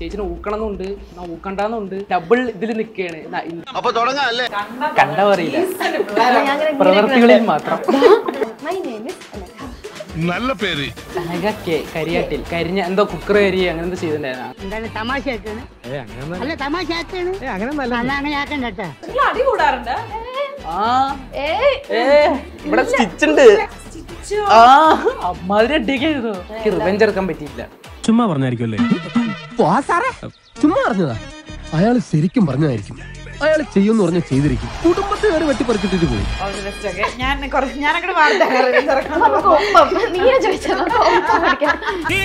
ചേച്ചിനെ ഊക്കണമെന്നുണ്ട് എന്നാ ഊക്കണ്ടെന്നുണ്ട് ഡബിൾ ഇതിൽ നിൽക്കുകയാണ് അപ്പൊ തുടങ്ങാം അല്ലേ കണ്ട പറയില്ല പ്രവൃത്തികളിൽ മാത്രം മൈ നെയിം ഇസ് അനഘ നല്ല പേര് അനഘ കെ കരിയാട്ടിൽ കരിഞ്ഞ എന്തോ കുക്കർ കരി അങ്ങനെ എന്തോ ചെയ്തിട്ടുണ്ടായിരുന്നു എന്താണ് തമാശ ആക്കാണ് അല്ല തമാശ ആക്കാണ് അല്ല അങ്ങനെ ആക്കണ്ട കേട്ടാ നിങ്ങൾ അടി കൂടാറുണ്ട് ആ ഏയ് ഏ ഇവിടെ സ്റ്റിച്ച് ഉണ്ട് ആ അമ്മാതിരി അടിക്കായിരുന്നു എനിക്ക് റിവെഞ്ച് എടുക്കാൻ പറ്റിയില്ല ചുമ്മാ പറഞ്ഞായിരിക്കുമല്ലേ ചുമ്മാ പറഞ്ഞതാ അയാൾ ശരിക്കും പറഞ്ഞതായിരിക്കും അയാൾ ചെയ്യുമെന്ന് പറഞ്ഞ ചെയ്തിരിക്കും കുടുംബത്തെ കയറി വെട്ടിപ്പറിച്ചിട്ടിട്ട് പോയി ഓൾ ദി ബെസ്റ്റ് ഓക്കെ ഞാൻ കുറച്ച് ഞാൻ അങ്ങോട്ട് മാറില്ല നമുക്ക് ഒപ്പം നീയെ ചോദിച്ചാൽ നമുക്ക് ഒപ്പം പഠിക്കാം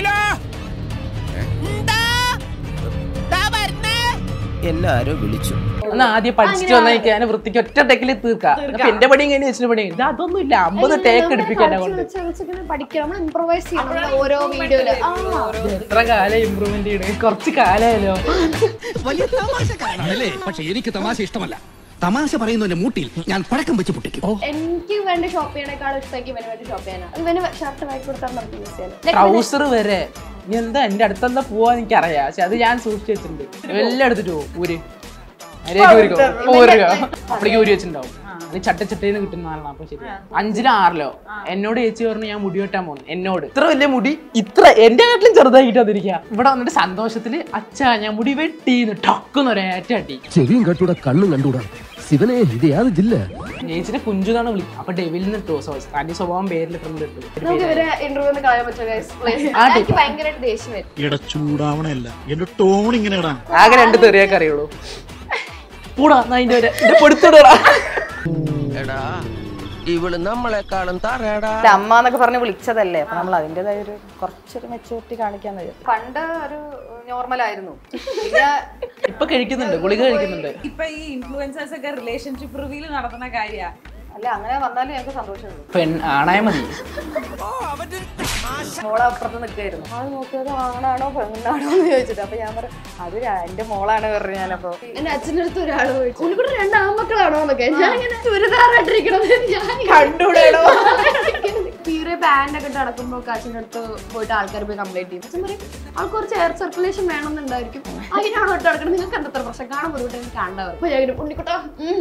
എല്ലാരും വിളിച്ചു എന്നാ ആദ്യം പഠിച്ചിട്ട് വന്നാൽ എനിക്ക് അതിനെ വൃത്തിക്ക് ഒറ്റ ടേക്കിൽ തീർക്കാം അപ്പൊ എന്റെ പണിയും കഴിഞ്ഞ് വെച്ചിട്ട് പണി ഇത് അതൊന്നും ഇല്ല അമ്പത് ടേക്ക് എടുപ്പിക്കാൻ എന്നെ കൊണ്ട് വെച്ച് വെച്ച് ഇങ്ങനെ പഠിക്കണം നമ്മൾ ഇംപ്രവൈസ് ചെയ്യണം നമ്മള് ഓരോ വീഡിയോയില് ആ എത്ര കാലം ഇമ്പ്രൂവ്മെന്റ് ചെയ്യണേ കുറച്ച് കാലമായാലോ വലിയ തമാശക്കാരനാണല്ലേ പക്ഷെ എനിക്ക് തമാശ ഇഷ്ടമല്ല തമാശ പറയുന്നതിന്റെ മൂട്ടിൽ ഞാൻ പഴക്കം വെച്ച് പൊട്ടിക്കും എനിക്ക് വേണ്ടി ഷോപ്പ് ചെയ്യണേക്കാളും ഇഷ്ടമാക്കി ഇവന് വേണ്ടി ഷോപ്പ് ചെയ്യാനാണ് ഇവന് ഷർട്ട് വാങ്ങി കൊടുത്താൽ നമുക്ക് യൂസ് ചെയ്യാൻ ട്രൗസർ വരെ നീ എന്താ എന്റെ അടുത്തെന്താ പോവാ എനിക്ക് അറിയാം പക്ഷെ അത് ഞാൻ സൂക്ഷിച്ചു വെച്ചിട്ടുണ്ട് എല്ലാം എടുത്തിട്ട് പോകും ഊര് മര്യാദയ്ക്ക് ഊരിക്കോ. ഇപ്പൊ ഊരുക അപ്പോഴേക്ക് ഊരി വെച്ചിട്ടുണ്ടാവും അത് ചട്ടച്ചട്ടേന്ന് കിട്ടുന്ന ആളാണ് അപ്പൊ ശരി അഞ്ചിലോ ആറിലോ എന്നോട് ചേച്ചി പറഞ്ഞു ഞാൻ മുടി വെട്ടാൻ പോകുന്നു എന്നോട് ഇത്ര വലിയ മുടി ഇത്ര എന്റെ കാട്ടിലും ചെറുതാക്കിട്ട് വന്നിരിക്കുക ഇവിടെ വന്നിട്ട് സന്തോഷത്തില് അച്ഛാ ഞാൻ മുടി വെട്ടിന്ന് ടക്കുന്ന ഒരേറ്റാട്ടി ചെവിയും കട്ടൂടാ കണ്ണും കണ്ടൂടാ ശിവനെ ഇത് യാത് ജില്ല ചേച്ചിനെ കുഞ്ചുന്നാണ് വിളിക്കുക അപ്പൊ ഡെവിലിന് ഇട്ടു തനി സ്വഭാവം പേരിൽ ഫ്രണ്ട് ഇട്ടു നമുക്ക് ഇവരെ ഇന്റർവ്യൂ ഒന്ന് കളയാൻ പറ്റുമോ guys? Please. എനിക്ക് ഭയങ്കരമായിട്ട് ദേഷ്യം വരും ഇട ചൂടാവണല്ല എന്റെ ടോൺ ഇങ്ങനെ ഇടാ ആകെ രണ്ട് തെറിയൊക്കെ അറിയുള്ളൂ കൂടാ എന്നാ അതിന്റെ വരെ പൊടുത്തിടാ എടാ ഇവള് നമ്മളെക്കാളും താറേടാ അമ്മ എന്നൊക്കെ പറഞ്ഞ് വിളിച്ചതല്ലേ അപ്പൊ നമ്മൾ അതിന്റേതായ ഒരു കുറച്ചൊരു മെച്ചൂരിറ്റി കാണിക്കാന്ന് വിചാരിച്ചു പണ്ട് ഒരു നോർമൽ ആയിരുന്നു പിന്നെ ഇപ്പൊ കഴിക്കുന്നുണ്ട് ഗുളിക കഴിക്കുന്നുണ്ട് ഇപ്പൊ ഈ ഇൻഫ്ലുവൻസേഴ്സ് ഒക്കെ റിലേഷൻഷിപ്പ് റിവീൽ നടത്തുന്ന കാര്യ അല്ല അങ്ങനെ വന്നാലും ഞങ്ങൾക്ക് സന്തോഷമുള്ളൂ പെൺ ആണായ മതി മോളെ അപ്പുറത്ത് നിൽക്കായിരുന്നു അത് നോക്കിയത് ആണാണോ പെണ്ണാണോ എന്ന് ചോദിച്ചിട്ട് അപ്പൊ ഞാൻ പറഞ്ഞു അത് ര- എന്റെ മോളാണ് പറഞ്ഞു ഞാനപ്പോ എന്റെ അച്ഛൻ്റെ അടുത്ത് ഒരാൾ ചോദിച്ചു ഉനക്കൂടെ രണ്ട് ആൺമക്കളാണോ എന്നൊക്കെ ഞാൻ ഇങ്ങനെ ചുരിദാറായിട്ടിരിക്കണം ഞാൻ കണ്ടൂടെടോ തീരെ ബാൻഡ് ഒക്കെ ഇട്ട് നടക്കുമ്പോൾ അച്ഛൻ്റെ അടുത്ത് പോയിട്ട് ആൾക്കാർ പോയി കംപ്ലൈന്റ് ചെയ്യും അച്ഛൻ പറയും ആൾക്ക് കുറച്ച് എയർ സർക്കുലേഷൻ വേണമെന്നുണ്ടായിരിക്കും അതിനാണോ ഇട്ട് നടക്കണം നിങ്ങൾക്ക് എന്താ പ്രശ്നം കാണാൻ ബുദ്ധിമുട്ട് എനിക്ക് കാണാൻ അപ്പൊ ഞാൻ ഇങ്ങനെ, ഉണ്ണിക്കുട്ടാ ഉം.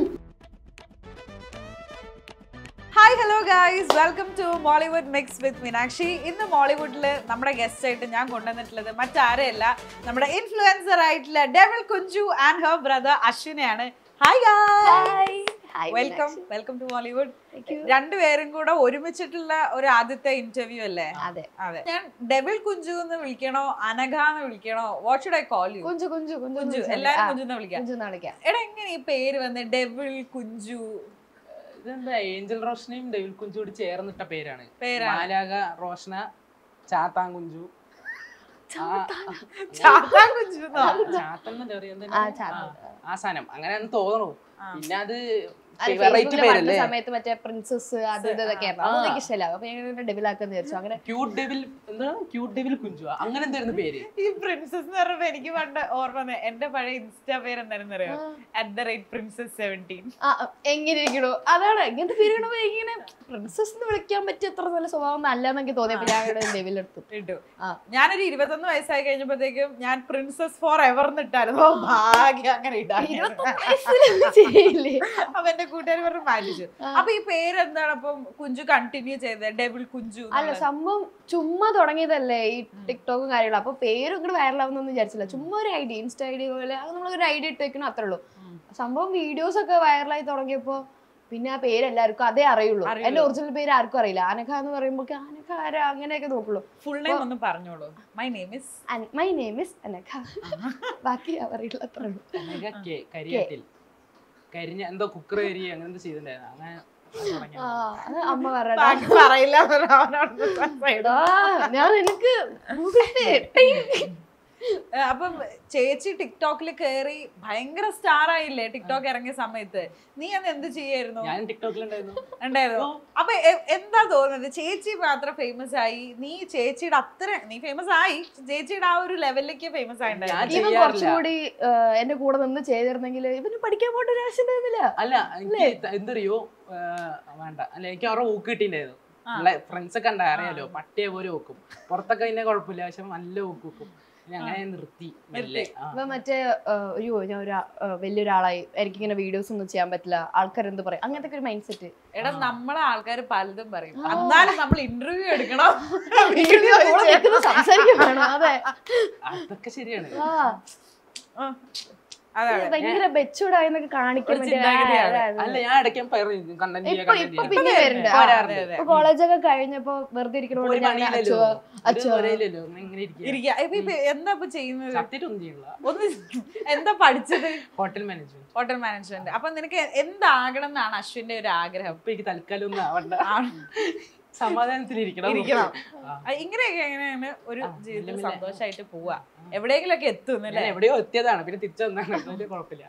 Hi hello guys welcome to Mollywood mix with Meenakshi ഇന്ന് മോളിവുഡിൽ നമ്മുടെ ഗസ്റ്റ് ആയിട്ട് ഞാൻ കൊണ്ടുവന്നിട്ടുള്ളത് മറ്റാരെയല്ല നമ്മുടെ ഇൻഫ്ലുവൻസർ ആയിട്ടുള്ള devil Kunju and her brother അശ്വിനെയാണ് hi Hi. Hi, welcome Meenakshi. Welcome to Mollywood Thank you. രണ്ടുപേരും കൂടെ ഒരുമിച്ചിട്ടുള്ള ഒരു ആദ്യത്തെ ഇന്റർവ്യൂ അല്ലേ അതെ അതെ ഞാൻ ഡെവിൾ കുഞ്ചു എന്ന് വിളിക്കണോ അനഘ എന്ന് വിളിക്കണോ what should I call you Kunju Kunju Kunju Kunju Kunju. എല്ലാരും ആ, കുഞ്ചു എന്ന് വിളിക്കാം കുഞ്ചു എന്ന് വിളിക്കാം എടാ എങ്ങനെ ഈ പേര് വന്ന് ഡെവിൾ കുഞ്ചു ഇതെന്താ ഏഞ്ചൽ റോഷനയും ഡെവിൽ കുഞ്ചു കൂടി ചേർന്നിട്ട പേരാണ് പേരാണ്. മാലാക റോഷന ചാത്താൻ കുഞ്ചു ചാത്താൻ കുഞ്ചു എന്നോ? ചാത്തൻ എന്നല്ലേ പറയാ? എന്താ ആ, ഇതിന്? ചാത്തൻ. ആ, ആ സാധനം അങ്ങനെ തോന്നണു പിന്നെ അത് അത് വെറൈറ്റി ഫേസ്ബുക്കിൽ വന്ന പേരല്ലേ സമയത്ത് മറ്റേ പ്രിൻസസ് അത് ഇത് ഇതൊക്കെ ആയിരുന്നു അതൊന്നും എനിക്ക് ഇഷ്ടമല്ല അപ്പൊ ഞാൻ ഡെബിലാക്കാന്ന് വിചാരിച്ചു അങ്ങനെ ക്യൂട്ട് ഡെവിൽ എന്താ ക്യൂട്ട് ഡെവിൽ കുഞ്ചു അങ്ങനെ എന്തായിരുന്നു പേര് ഈ പ്രിൻസസ് എന്ന് പറഞ്ഞപ്പോ എനിക്ക് പണ്ട് ഓർമ്മ വന്നേ എന്റെ പഴയ ഇൻസ്റ്റാ പേര് എന്താണെന്ന് അറിയോ at the rate princess seventeen ആ, എങ്ങനെ ഇരിക്കണു അതാണ് ഇങ്ങനത്തെ പേര് കാണുമ്പോ ഇങ്ങനെ പ്രിൻസസ് എന്ന് വിളിക്കാൻ പറ്റിയ അത്ര നല്ല സ്വഭാവം നല്ല എന്നൊക്കെ തോന്നിയപ്പോ ഞാൻ ഇവിടെ ഡെബിലെടുത്തു ഇട്ടു ആ. ഞാനൊരു ഇരുപത്തൊന്ന് വയസ്സായി കഴിഞ്ഞപ്പോഴത്തേക്കും ഞാൻ പ്രിൻസസ് ഫോർ എവർ ഇട്ടായിരുന്നു ഓ, ഭാഗ്യം അങ്ങനെ ഇടാൻ വയസ്സിലൊന്നും ചെയ്യില്ലേ അപ്പൊ എന്റെ കൂട്ടുകാർ പറഞ്ഞു മാറ്റിച്ചു അപ്പൊ ഈ പേര് എന്താണ് അപ്പം കുഞ്ചു കണ്ടിന്യൂ ചെയ്തത് ഡെവിൾ കുഞ്ചു അല്ല എന്നുള്ളത്? സംഭവം ചുമ്മാ തുടങ്ങിയതല്ലേ ഈ ടിക്ടോക്കും കാര്യങ്ങളും അപ്പൊ പേരും ഇങ്ങോട്ട് വൈറലാവുന്നൊന്നും വിചാരിച്ചില്ല ചുമ്മാ ഒരു ഐഡിയ ഇൻസ്റ്റ ഐഡിയ പോലെ അത് നമ്മളൊരു ഐഡിയ ഇട്ട് വെക്കണം അത്രേ ഉള്ളൂ സംഭവം വീഡിയോസ് ഒക്കെ വൈറലായി തുടങ്ങിയപ്പോ പിന്നെ ആ പേര് എല്ലാവർക്കും അതേ അറിയുള്ളൂ അറിയുള്ളൂ. എന്റെ ഒറിജിനൽ പേര് ആർക്കും അറിയില്ല അനഘ എന്ന് പറയുമ്പോൾ അനഘ ആരാ അങ്ങനെയൊക്കെ നോക്കുള്ളൂ ഫുൾ നെയിം ഒന്ന് പറഞ്ഞോളൂ my name is my name is Anagha ബാക്കി അറിയില്ല അത്രേ ഉള്ളൂ അനഘ കെ കരിയാട്ടിൽ കരിഞ്ഞ എന്തോ കുക്കർ കരി അങ്ങനെ എന്തോ ചെയ്തിട്ടുണ്ടായിരുന്നു അങ്ങനെ അത് തുടങ്ങിയത്. ആ അത് അമ്മ പറയടാ ബാക്കി പറയില്ല എന്ന് പറഞ്ഞ് അവനോട് സംസാരിച്ചു. എടാ, ഞാൻ എനിക്ക് ഗൂഗിൾ പേ ടിങ്. ഏ, അപ്പം ചേച്ചി ടിക്ടോക്കിൽ കയറി ഭയങ്കര സ്റ്റാർ ആയില്ലേ ടിക്ടോക്ക് ഇറങ്ങിയ സമയത്ത് നീ അന്ന് എന്ത് ചെയ്യായിരുന്നു ഞാൻ ടിക്ടോക്കിലുണ്ടായിരുന്നു ഉണ്ടായിരുന്നു അപ്പൊ എ- എന്താ തോന്നുന്നത് ചേച്ചി മാത്രം ഫേമസ് ആയി നീ ചേച്ചിയുടെ അത്ര നീ ഫേമസ് ആയി ചേച്ചിയുടെ ആ ഒരു ലെവലിലേക്ക് ഫേമസ് ആയിട്ടുണ്ടായിരുന്നു ഞാൻ ഇവൻ ചെയ്യാറില്ല. കുറച്ചും കൂടി ആ, എന്റെ കൂടെ നിന്ന് ചെയ്തിരുന്നെങ്കിൽ ഇവന് പഠിക്കാൻ പോകേണ്ട ഒരു ആവശ്യം ഉണ്ടായിരുന്നില്ല അല്ല എനിക്ക് ത- എന്തറിയോ ആ, വേണ്ട അല്ല എനിക്ക് അവരുടെ ഊക്ക് കിട്ടിയിട്ടുണ്ടായിരുന്നു നമ്മളെ ഫ്രണ്ട്സ് ഒക്കെ ഉണ്ടായി അറിയാലോ പട്ടിയെ പോലെ വെക്കും പുറത്തൊക്കെ അതിനെ കുഴപ്പമില്ല പക്ഷെ നല്ല ഊക്ക് വെക്കും ഇനി അങ്ങനെ നിർത്തി മെല്ലെ ആ. ഇപ്പൊ മറ്റേ ആ, അയ്യോ ഞാൻ ഒരു ആ, വലിയൊരാളായി എനിക്കിങ്ങനെ വീഡിയോസ് ഒന്നും ചെയ്യാൻ പറ്റില്ല ആൾക്കാർ എന്ത് പറയും അങ്ങനത്തെ ഒരു മൈൻഡ് സെറ്റ് എടാ നമ്മളെ ആൾക്കാർ പലതും പറയും എന്നാലും നമ്മൾ ഇന്റർവ്യൂ എടുക്കണം വീഡിയോ സംസാരിക്കാൻ വേണം അതെ അതൊക്കെ ശരിയാണ് ആ അതാണ് ഭയങ്കര ബെച്ചൂടായെന്നൊക്കെ കാണിക്കാൻ ഒരു വേണ്ടി ചിന്താഗതിയാണ്. ആ, അതെ, അല്ല അതെ. ഞാൻ ഇടയ്ക്ക് പറയും കണ്ടന്റ് ഇപ്പൊ ഇപ്പൊ പിന്നെ വരുന്നുണ്ട് ആ, വരാറുണ്ട്. അതെ. ഇപ്പൊ കോളേജൊക്കെ കഴിഞ്ഞപ്പോ വെറുതെ ഇരിക്കണോണ്ട് ഒരു ഞാൻ പണിയില്ലല്ലോ അച്ഛോ അച്ഛോ അറിയില്ലല്ലോ ഇങ്ങനെ ഇരിക്കുക ഇരിക്കുക ഇപ്പൊ ഇപ്പൊ എന്താ ഇപ്പൊ ചെയ്യുന്നത് സത്യമായിട്ടൊന്നും ചെയ്യണില്ല ഒന്ന് എന്താ പഠിച്ചത് ഹോട്ടൽ മാനേജ്മെന്റ് ഹോട്ടൽ മാനേജ്മെന്റ് അപ്പൊ നിനക്ക് എന്താകണം എന്നാണ് അശ്വിന്റെ ഒരു ആഗ്രഹം അപ്പൊ എനിക്ക് തൽക്കാലം ഒന്നും ആവണ്ട ആണ്. സമാധാനത്തിലിരിക്കണം ഇരിക്കണം. ആ. ആ, ഇങ്ങനെയൊക്കെ എങ്ങനെയാണ് ഒരു ആ, ജീവിതത്തിൽ മെല്ലെ മെല്ലെ. സന്തോഷമായിട്ട് പോവാ എവിടെയെങ്കിലൊക്കെ എത്തും ഞാൻ അല്ലേ എവിടെയോ എത്തിയതാണ് പിന്നെ തിരിച്ചു വന്നാണ് വലിയ കുഴപ്പമില്ല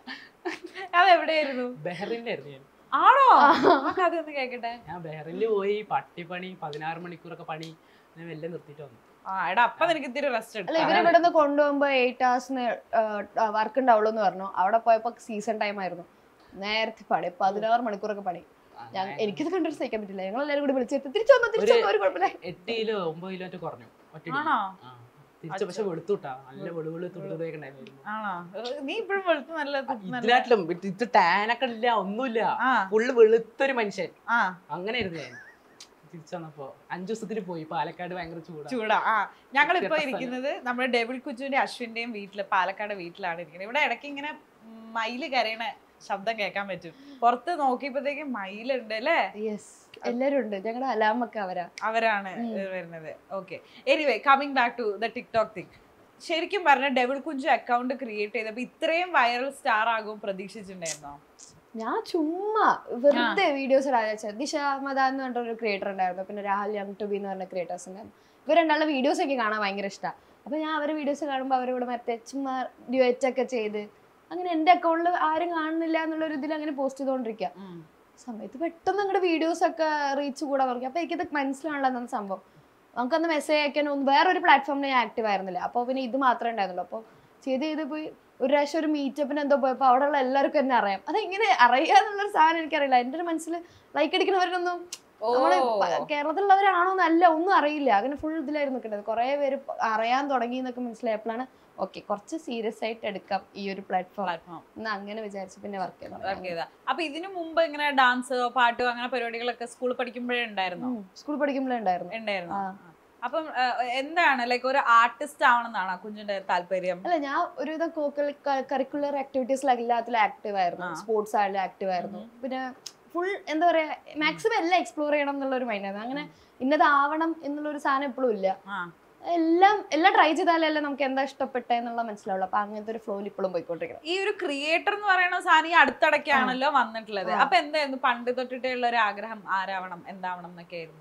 അത് എവിടെയായിരുന്നു ബഹറിലായിരുന്നു ഞാൻ ആണോ ആ കഥ ഒന്ന് കേക്കട്ടെ ഞാൻ ബഹറിൽ പോയി പട്ടിപ്പണി പതിനാറ് മണിക്കൂറൊക്കെ പണി ഞാൻ വെല്ലെ നിർത്തിയിട്ട് വന്നു ആ എടാ അപ്പൊ നിനക്ക് ഇത്തിരി റെസ്റ്റ് അല്ല എടുക്കാം ഇവര് ഇവിടെ നിന്ന് കൊണ്ടുപോകുമ്പോ എയ്റ്റ് ഹവേഴ്സിന് വർക്ക് ഉണ്ടാവുള്ളൂ എന്ന് പറഞ്ഞു അവിടെ പോയപ്പോ സീസൺ ടൈം ആയിരുന്നു നേരത്തെ പണി പതിനാറ് മണിക്കൂറൊക്കെ പണി ഞാൻ എനിക്കത് കണ്ടിട്ട് സഹിക്കാൻ പറ്റില്ല ഞങ്ങൾ എല്ലാവരും കൂടി വിളിച്ചെത്തി തിരിച്ചു വന്നു തിരിച്ചു വന്നു ഒരു കുഴപ്പമില്ല എട്ട് കിലോ ഒമ്പത് കിലോ ഒക്കെ കുറഞ്ഞു ഒറ്റ ആണോ തിരിച്ചു പക്ഷെ വെളുത്തുട്ടാ നല്ല വെളുവിള് തുടുതുടയൊക്കെ ഉണ്ടായിരുന്നു ആണോ ഏ, നീ ഇപ്പഴും വെളുത്ത് നല്ല നല്ല ഇതിനാട്ടിലും ഇത് ടാനൊക്കെ ഇല്ല ഒന്നുമില്ല ആ ഫുള്ള് വെളുത്തൊരു മനുഷ്യൻ ആ അങ്ങനെയായിരുന്നു ഞാൻ തിരിച്ചു വന്നപ്പോ അഞ്ചു ദിവസത്തിന് പോയി പാലക്കാട് ഭയങ്കര ചൂടാ ചൂടാ ആ ഞങ്ങളിപ്പോ വ്യത്യസ്ത ഇരിക്കുന്നത് നമ്മുടെ ഡെവിൾ കുജുവിന്റെ അശ്വിന്റെയും വീട്ടില് പാലക്കാട് വീട്ടിലാണ് ഇരിക്കുന്നത് ഇവിടെ ഇടയ്ക്ക് ഇങ്ങനെ മയില് കരയണ ശബ്ദം കേൾക്കാൻ പറ്റും പുറത്ത് നോക്കിയപ്പോഴത്തേക്ക് മയിലുണ്ട് അല്ലേ യെസ് എല്ലാരും ഉണ്ട് ഞങ്ങളുടെ അലാമൊക്കെ അവരാ അവരാണ് വരുന്നത് okay anyway coming back to the TikTok thing ശരിക്കും പറഞ്ഞ ഡെവിൾ കുഞ്ചു അക്കൗണ്ട് ക്രിയേറ്റ് ചെയ്തപ്പോ ഇത്രയും വൈറൽ സ്റ്റാർ ആകും പ്രതീക്ഷിച്ചിട്ടുണ്ടായിരുന്നോ ഞാൻ ചുമ്മാ വെറുതെ വീഡിയോസ് ഇടാൻ വെച്ചാൽ ദിശ മദ എന്ന് പറഞ്ഞ ഒരു ക്രിയേറ്റർ ഉണ്ടായിരുന്നു പിന്നെ രാഹുൽ യം ടു ബി എന്ന് പറഞ്ഞ ക്രിയേറ്റേഴ്സ് ഉണ്ടായിരുന്നു ഇവർ രണ്ടാളുടെ വീഡിയോസ് ഒക്കെ കാണാൻ ഭയങ്കര ഇഷ്ടമാണ് അപ്പൊ ഞാൻ അവരുടെ വീഡിയോസ് കാണുമ്പോൾ അവരോട് മറ്റേ ചുമ്മാ ഡ്യുവറ്റ് ഒക്കെ ചെയ്ത് അങ്ങനെ എൻ്റെ അക്കൗണ്ടിൽ ആരും കാണുന്നില്ല എന്നുള്ള ഒരു ഇതിൽ അങ്ങനെ പോസ്റ്റ് ചെയ്തുകൊണ്ടിരിക്കുക സമയത്ത് പെട്ടെന്ന് നിങ്ങളുടെ വീഡിയോസ് ഒക്കെ റീച്ച് കൂടാൻ തുടങ്ങി അപ്പോൾ എനിക്കത് മനസ്സിലാണല്ലോ എന്നാണ് സംഭവം നമുക്കന്ന് മെസ്സേജ് അയക്കാനൊന്നും വേറൊരു പ്ലാറ്റ്ഫോമിൽ ഞാൻ ആക്റ്റീവ് ആയിരുന്നില്ല അപ്പോൾ പിന്നെ ഇത് മാത്രമേ ഉണ്ടായിരുന്നുള്ളൂ അപ്പോൾ ചെയ്ത് ചെയ്ത് പോയി ഒരു പ്രാവശ്യം ഒരു മീറ്റപ്പിന് എന്തോ പോയപ്പോൾ അവിടെയുള്ള എല്ലാവർക്കും എന്നെ അറിയാം അതെങ്ങനെ അറിയാന്നുള്ളൊരു സാധനം എനിക്കറിയില്ല എൻ്റെ ഒരു മനസ്സിൽ ലൈക്ക് അടിക്കുന്നവരൊന്നും നമ്മള് പ- കേരളത്തിലുള്ളവരാണോ എന്നല്ല ഒന്നും അറിയില്ല അങ്ങനെ ഫുൾ ഇതിലായിരുന്നു നിൽക്കേണ്ടത് കുറേ പേര് പ- അറിയാൻ തുടങ്ങി എന്നൊക്കെ മനസ്സിലായപ്പോഴാണ് ഓക്കെ കുറച്ച് സീരിയസ് ആയിട്ട് എടുക്കാം ഈ ഒരു പ്ലാറ്റ്ഫോം പ്ലാറ്റ്ഫോം എന്ന് അങ്ങനെ വിചാരിച്ചു പിന്നെ വർക്ക് വർക്ക് ചെയ്യണം ചെയ്ത അപ്പൊ ഇതിനു മുമ്പ് ഇങ്ങനെ ഡാൻസോ പാട്ടോ അങ്ങനെ പരിപാടികളൊക്കെ സ്കൂളിൽ പഠിക്കുമ്പോഴേ ഉണ്ടായിരുന്നോ സ്കൂൾ പഠിക്കുമ്പോഴേ ഉണ്ടായിരുന്നു ഉണ്ടായിരുന്നു ആ. ആ. അപ്പം ആ, എന്താണ് ലൈക്ക് ഒരു ആർട്ടിസ്റ്റ് ആവണമെന്നാണ് കുഞ്ഞിന്റെ താല്പര്യം അല്ല ഞാൻ ഒരുവിധം കോക്കൽ കരിക്കുലർ ആക്ടിവിറ്റീസിൽ എല്ലാത്തിലും ആക്റ്റീവ് ആയിരുന്നു ആ. സ്പോർട്സ് ആയാലും ആക്റ്റീവ് ആയിരുന്നു പിന്നെ ഫുൾ എന്താ പറയാ മാക്സിമം എല്ലാം എക്സ്പ്ലോർ ചെയ്യണം എന്നുള്ള ഒരു മൈൻഡായിരുന്നു അങ്ങനെ ഇന്നതാവണം എന്നുള്ള ഒരു സാധനം എപ്പോഴും ഇല്ല ആ എല്ലാം എല്ലാം ട്രൈ ചെയ്താലല്ലേ നമുക്ക് എന്താ ഇഷ്ടപ്പെട്ടെ എന്നുള്ള മനസ്സിലാവുള്ളൂ അപ്പൊ അങ്ങനത്തെ ഒരു ഫ്ലോയിൽ ഇപ്പോഴും പോയിക്കൊണ്ടിരിക്കണം ഈ ഒരു ക്രിയേറ്റർ എന്ന് പറയുന്ന സാധനം ഈ അടുത്തിടയ്ക്കാണല്ലോ വന്നിട്ടുള്ളത് ആ. അപ്പൊ എന്തായിരുന്നു പണ്ട് തൊട്ടിട്ടുള്ള ഒരു ആഗ്രഹം ആരാവണം എന്താവണം എന്നൊക്കെ ആയിരുന്നു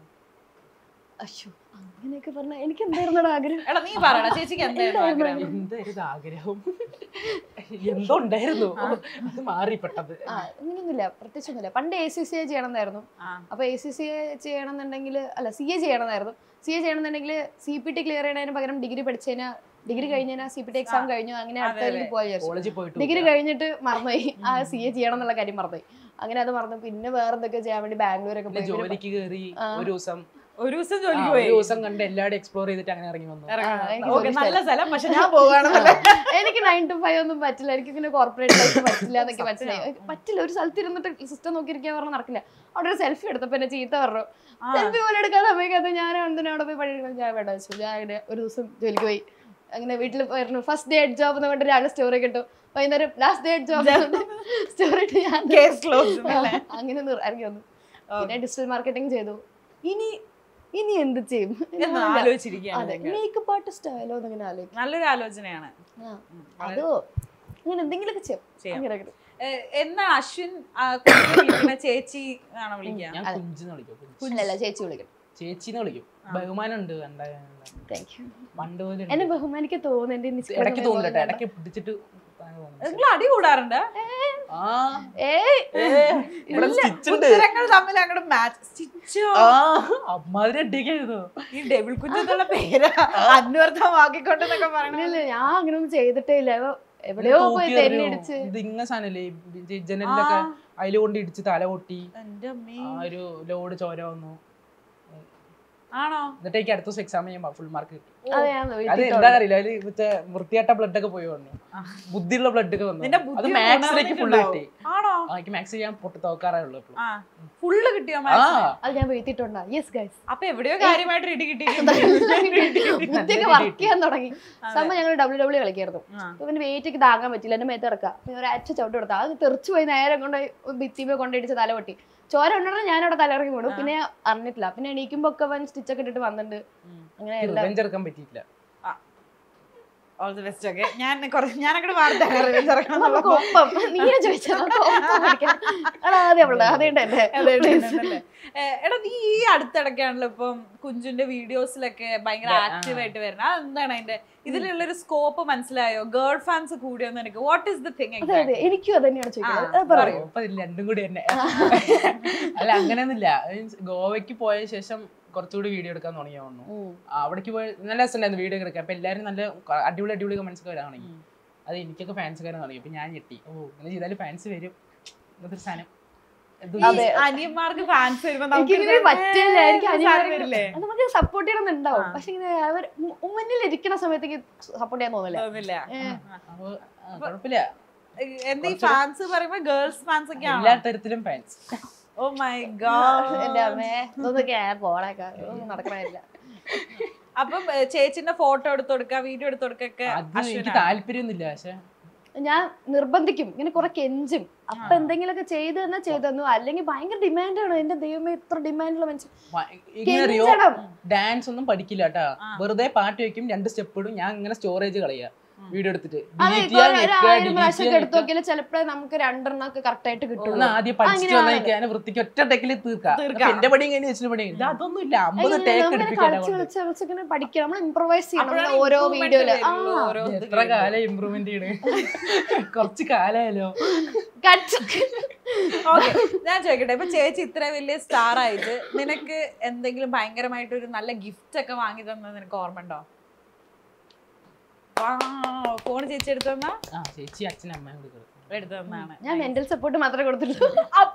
അയ്യോ അങ്ങനെയൊക്കെ പറഞ്ഞ എനിക്ക് എന്തായിരുന്നു ആഗ്രഹം എടാ നീ പറയണ ചേച്ചിക്ക് എന്തായിരുന്നു ആഗ്രഹം എന്തായിരുന്നു ആഗ്രഹം എന്തോ ഉണ്ടായിരുന്നു അത് മാറി പെട്ടത് ആ അങ്ങനെയൊന്നുമില്ല പ്രത്യേകിച്ചൊന്നുമില്ല പണ്ട് എ സി സി എ ചെയ്യണമെന്നായിരുന്നു ആ. അപ്പൊ എ സി സി എ ചെയ്യണമെന്നുണ്ടെങ്കിൽ അല്ല സി എ ചെയ്യണമെന്നായിരുന്നു സി എ ചെയ്യണമെന്നുണ്ടെങ്കിൽ സി പി ടി ക്ലിയർ ചെയ്യണതിന് പകരം ഡിഗ്രി പഠിച്ചതിന് ഡിഗ്രി കഴിഞ്ഞാൽ സി പി ടി എക്സാം കഴിഞ്ഞു അങ്ങനെ അതെ, അടുത്തതിലേക്ക് അതെ. പോയി വിചാരിച്ചു കോളേജിൽ പോയിട്ട് ഡിഗ്രി നോക്കുക. കഴിഞ്ഞിട്ട് മറന്നുപോയി ആ സി എ ചെയ്യണം എന്നുള്ള കാര്യം മറന്നുപോയി അങ്ങനെ അത് മറന്നു പിന്നെ വേറെ എന്തൊക്കെ ചെയ്യാൻ വേണ്ടി ബാംഗ്ലൂരൊക്കെ പിന്നെ പോയി പിന്നെ ജോലിക്ക് കയറി ആ. ഒരു ദിവസം ഒരു ദിവസം ആ, ജോലിക്ക് ഒരു പോയി ദിവസം കണ്ട് എല്ലാവരും എക്സ്പ്ലോർ ചെയ്തിട്ട് അങ്ങനെ ഇറങ്ങി വന്നു ഇറങ്ങണം. ആ, എനിക്ക് ഓക്കേ, ജോലി നല്ല സ്ഥലം പക്ഷെ ഞാൻ പോവുകയാണെന്നല്ലേ എനിക്ക് നയൻ ടു ഫൈവ് ഒന്നും പറ്റില്ല എനിക്ക് ഇങ്ങനെ കോർപ്പറേറ്റ് ലൈഫ് പറ്റില്ല എന്നൊക്കെ മനസ്സിലായി പറ്റില്ല ഒരു സ്ഥലത്ത് ഇരുന്നിട്ട് സിസ്റ്റം നോക്കിയിരിക്കാൻ പറഞ്ഞാൽ നടക്കില്ല അവിടെ ഒരു സെൽഫി എടുത്തപ്പോ എന്നെ ചീത്ത പറഞ്ഞു ആ. സെൽഫി പോലും എടുക്കാൻ സമയത്ത് ഞാൻ എന്തിനാ അവിടെ പോയി പണി ഞാൻ വേണ്ട വെച്ചു ഞാൻ അങ്ങനെ ഒരു ദിവസം ജോലിക്ക് പോയി അങ്ങനെ വീട്ടിൽ പോയിരുന്നു ഫസ്റ്റ് ഡേ ജോബ് എന്ന് പറഞ്ഞിട്ട് രാവിലെ സ്റ്റോറി കിട്ടും വൈകുന്നേരം ലാസ്റ്റ് ഡേ ജോബ് സ്റ്റോറി ഇട്ട് ഞാൻ കേസ് ക്ലോസ് അങ്ങനെ നിർ- ഇറങ്ങി വന്നു പിന്നെ ഡിജിറ്റൽ മാർക്കറ്റിംഗ് ചെയ്തു ഇനി ഇനി എന്ത് ചെയ്യും എന്ന് അതെ ആലോചിച്ചിരിക്കുകയാണ് നിങ്ങൾ. മേക്കപ്പ് ആർട്ടിസ്റ്റ് ആയാലോ എന്നിങ്ങനെ ആലോചിക്കും നല്ലൊരു ആലോചനയാണ് ആ, ഉം. അതോ അങ്ങനെ എന്തെങ്കിലുമൊക്കെ ചെയ്യാം ചെയ്യാം. അങ്ങനെ അങ്ങനെ. ഏ, എന്നാണ് അശ്വിൻ ആ, കുഞ്ഞിനെ വിളിക്കണ ചേച്ചി ആണോ വിളിക്കുക ഞാൻ അതെ. കുഞ്ചെന്ന് വിളിക്കും കുഞ്ച്. അല്ലല്ല ചേച്ചി വിളിക്കണം ചേച്ചിന്ന് വിളിക്കും ബഹുമാനം ഉണ്ട് എന്തായാലും താങ്ക് യു പണ്ട് പോലെ എന്നെ ബഹുമാനിക്ക് തോന്നുന്നു എന്റെ നിഷ്കളങ്കമായ ഇടയ്ക്ക് തോന്നില്ല പോലെ ഇടയ്ക്ക് പിടിച്ചിട്ട് തോന്നും. നിങ്ങൾ അടി കൂടാറുണ്ട് ആ ഏയ് ഇവിടെ സ്റ്റിച്ച് ഉണ്ട് ഉത്തരങ്ങൾ തമ്മിൽ അങ്ങോട്ട് മാച്ച് സ്റ്റിച്ചോ ആ അമ്മാതിരി അടിക്കായിരുന്നു ഈ ഡബിൾ കുഞ്ഞ് എന്നുള്ള പേര് അന്വർത്ഥമാക്കിക്കൊണ്ടെന്നൊക്കെ ഇല്ല, പറയണ ഇല്ല, ഞാൻ അങ്ങനൊന്നും ചെയ്തിട്ടേ ഇല്ല ഇവ എവിടെയോ പോയി തെരഞ്ഞെടുത്ത് ഇത് ഇങ്ങ സാധനല്ലേ ഈ ജനലിലൊക്കെ അതില് കൊണ്ട് ഇടിച്ച് തല പൊട്ടി എന്റെ അമ്മേ ആ ഒരു ലോഡ് ചോര വന്നു ആണോ എന്നിട്ട് എനിക്ക് അടുത്ത ദിവസം എക്സാം ചെയ്യുമ്പോൾ ഫുൾ മാർക്ക് കിട്ടി അത് ഞാൻ അത് വീട്ടിൽ എന്താണെന്നറിയില്ല അതില് മറ്റേ വൃത്തിയായിട്ട ബ്ലഡ് ഒക്കെ പോയി വന്നു ബുദ്ധിയുള്ള ബ്ലഡ് ഒക്കെ വന്നു നിന്റെ അത് ബുദ്ധി മാത്സിലേക്ക് ഫുള്ള് ഉണർന്നിട്ടുണ്ടാവും. കിട്ടി ആണോ ആ, എനിക്ക് മാത്സ് ചെയ്യാൻ പൊട്ടി തോക്കാറേ ഉള്ളൂ ഇപ്പോഴും. ആ ഫുള്ള് കിട്ടിയോ ആ മാത്സിന്? അത് ഞാൻ വീഴ്ത്തിയിട്ടുണ്ടാ യെസ് ഗൈസ് അപ്പൊ എവിടെയോ കാര്യമായിട്ട് ഇടി ബുദ്ധിയൊക്കെ വർക്ക് ചെയ്യാൻ തുടങ്ങി സംഭവം ഞങ്ങൾ ഡബ്ല്യൂ ഡബ്ല്യൂ കളിക്കായിരുന്നു ആ. അപ്പൊ പിന്നെ വെയിറ്റ് ഒക്കെ താങ്ങാൻ പറ്റില്ല എന്റെ മേത്ത് കിടക്കുക അപ്പൊ ഒരു അച്ഛ ചവിട്ട് കൊടുത്താൽ അത് തെറിച്ചു പോയി നേരെ കൊണ്ട് ഭിത്തിമേ കൊണ്ടിടിച്ച് തല പൊട്ടി ചോര ഉണ്ടെങ്കിൽ ഞാൻ അവിടെ തലയിറങ്ങി വീണു പിന്നെ അറിഞ്ഞിട്ടില്ല പിന്നെ എണീക്കുമ്പോ ഒക്കെ അവൻ സ്റ്റിച്ച് ഒക്കെ ഇട്ടിട്ട് വന്നിട്ടുണ്ട് അങ്ങനെ എല്ലാം റിവെഞ്ച് എടുക്കാൻ പറ്റിയില്ല ഓൾ ദി ബെസ്റ്റ് ഒക്കെ ഞാൻ കുറച്ച് ഞാൻ അങ്ങോട്ട് വാർത്ത നമുക്ക് ഒപ്പം നീയെ ചോദിച്ചാൽ നമുക്ക് ഒപ്പം പഠിക്കാം എടാ ആദ്യം അവളുടെ അതുകൊണ്ട് എന്റെ എടാ നീ ഈ അടുത്തിടയ്ക്കാണല്ലോ ഇപ്പം കുഞ്ചുന്റെ വീഡിയോസിലൊക്കെ ഭയങ്കര ആ. ആക്റ്റീവ് ആയിട്ട് വരുന്നത് അതെന്താണ് അതിന്റെ ഇതിലുള്ള ഒരു സ്കോപ്പ് മനസ്സിലായോ ഗേൾ ഫാൻസ് കൂടിയോന്ന് എനിക്ക് വാട്ട് ഈസ് ദ തിങ് അതെ അതെ എനിക്കും അത് തന്നെയാണ് ചോദിക്കുന്നത് ആ, അത് പറയൂ അപ്പൊ ഇത് രണ്ടും കൂടി തന്നെ അല്ല അങ്ങനെയൊന്നുമില്ല Means ഗോവയ്ക്ക് പോയ ശേഷം കുറച്ചുകൂടി വീഡിയോ എടുക്കാൻ തുടങ്ങിയ തോന്നുന്നു ഉം. അവിടേക്ക് പോയ നല്ല രസമുണ്ടായിരുന്നു വീഡിയോ എടുക്കാൻ അപ്പൊ എല്ലാവരും നല്ല ക- അടിപൊളി അടിപൊളി കമന്റ്സ് ഒക്കെ വരാൻ തുടങ്ങി അത് എനിക്കൊക്കെ ഫാൻസ് കയറാൻ തുടങ്ങി അപ്പൊ ഞാൻ ഞെട്ടി ഓ ഇങ്ങനെ ചെയ്താലും ഫാൻസ് വരും ഇങ്ങനത്തെ ഒരു സാധനം ഇത് അതെ. അനിയന്മാർക്ക് ഫാൻസ് വരുമ്പോ എനിക്ക് നമുക്ക് ഇങ്ങനെ പറ്റില്ല എനിക്ക് സാധനം അനിയന്മാരെ വരില്ലേ അത് നമുക്ക് സപ്പോർട്ട് ചെയ്യണമെന്നുണ്ടാവും ആ. പക്ഷെ ഇങ്ങനെ അവർ മുന്നിൽ ഇരിക്കുന്ന സമയത്തേക്ക് സപ്പോർട്ട് ചെയ്യാൻ തോന്നില്ല തോന്നില്ല അപ്പൊ ആ, കുഴപ്പമില്ല എന്താ ഈ ഫാൻസ് പറയുമ്പോ ഗേൾസ് ഫാൻസ് ഒക്കെ എല്ലാ ആണോ തരത്തിലും ഫാൻസ് ഓ മൈ ഗോഡ് എന്റെ അമ്മേ ഇതൊക്കെ പോളേക്കാ നടക്കണില്ല അപ്പം ഏ, ചേച്ചിന്റെ ഫോട്ടോ എടുത്ത് കൊടുക്കുക വീഡിയോ എടുത്ത് കൊടുക്കൊക്കെ അത് എനിക്ക് താല്പര്യമൊന്നുമില്ല പക്ഷെ ഞാൻ നിർബന്ധിക്കും ഇങ്ങനെ കുറെ കെഞ്ചും അപ്പൊ എന്തെങ്കിലുമൊക്കെ ചെയ്തു തന്നാ ചെയ്തു തന്നു അല്ലെങ്കിൽ ഭയങ്കര ഡിമാൻഡാണ് എന്റെ ദൈവമേ ഇത്ര ഡിമാൻഡുള്ള മനുഷ്യൻ വ- ഇങ്ങനെ അറിയോ കെഞ്ചണം ഡാൻസ് ഒന്നും പഠിക്കില്ല കേട്ടാ വെറുതെ പാട്ട് വെക്കും രണ്ട് സ്റ്റെപ്പ് ഇടും ഞാൻ ഇങ്ങനെ സ്റ്റോറേജ് കളയാ വീഡിയോ എടുത്തിട്ട് അതെ delete ഇപ്പൊ ചെയ്യാ, ഒരു ഞെക്കുക, ആയിരം delete പ്രാവശ്യം ചെയ്യാ, ഒക്കെ എടുത്ത് ഞെക്കുക. നോക്കിയാൽ ചിലപ്പോഴേ നമുക്ക് രണ്ടെണ്ണം ഒക്കെ കറക്റ്റ് ആയിട്ട് കിട്ടുള്ളൂ ഒന്ന് ആദ്യം പഠിച്ചിട്ട് അങ്ങനെയാണ്. വന്നേക്ക് അതിനെ വൃത്തിക്ക് ഒറ്റ ടെക്കിൽ തീർക്കാം തീർക്കാം. അപ്പൊ എന്റെ പണിയും കഴിഞ്ഞ് വെച്ചിട്ട് പണിയും ഇത് അതൊന്നും ഇല്ല അമ്പത് അങ്ങനെ ടേക്ക് നമ്മളിങ്ങനെ എടുപ്പിക്കാൻ കളിച്ച് കളിച്ച് കളിച്ച് ഇങ്ങനെ പഠിക്കണം നമ്മൾ ഇംപ്രവൈസ് ചെയ്യണം അപ്പോഴാണ് നമ്മള് ഓരോ improvement വീഡിയോയില് ആ വരുള്ളൂ, ഓരോ ഇത് എത്ര കാലം ഇമ്പ്രൂവ്മെന്റ് ചെയ്യണ് കുറച്ച് കാലായാലോ കച്ച്. Okay, ഞാൻ ചോദിക്കട്ടെ ഇപ്പൊ ചേച്ചി ഇത്ര വലിയ സ്റ്റാർ ആയിട്ട് നിനക്ക് എന്തെങ്കിലും ഭയങ്കരമായിട്ട് ഒരു നല്ല ഗിഫ്റ്റ് ഒക്കെ വാങ്ങി തന്നത് നിനക്ക് ഓർമ്മ ഉണ്ടോ ഫോൺ ചേച്ചി എടുത്തു തന്നാ ആ ചേച്ചി അച്ഛനും അമ്മയും കൂടി കൊടുക്കും എടുത്തു തന്നാണ് ഞാൻ മെന്റൽ സപ്പോർട്ട് മാത്രമേ കൊടുത്തിട്ടുള്ളൂ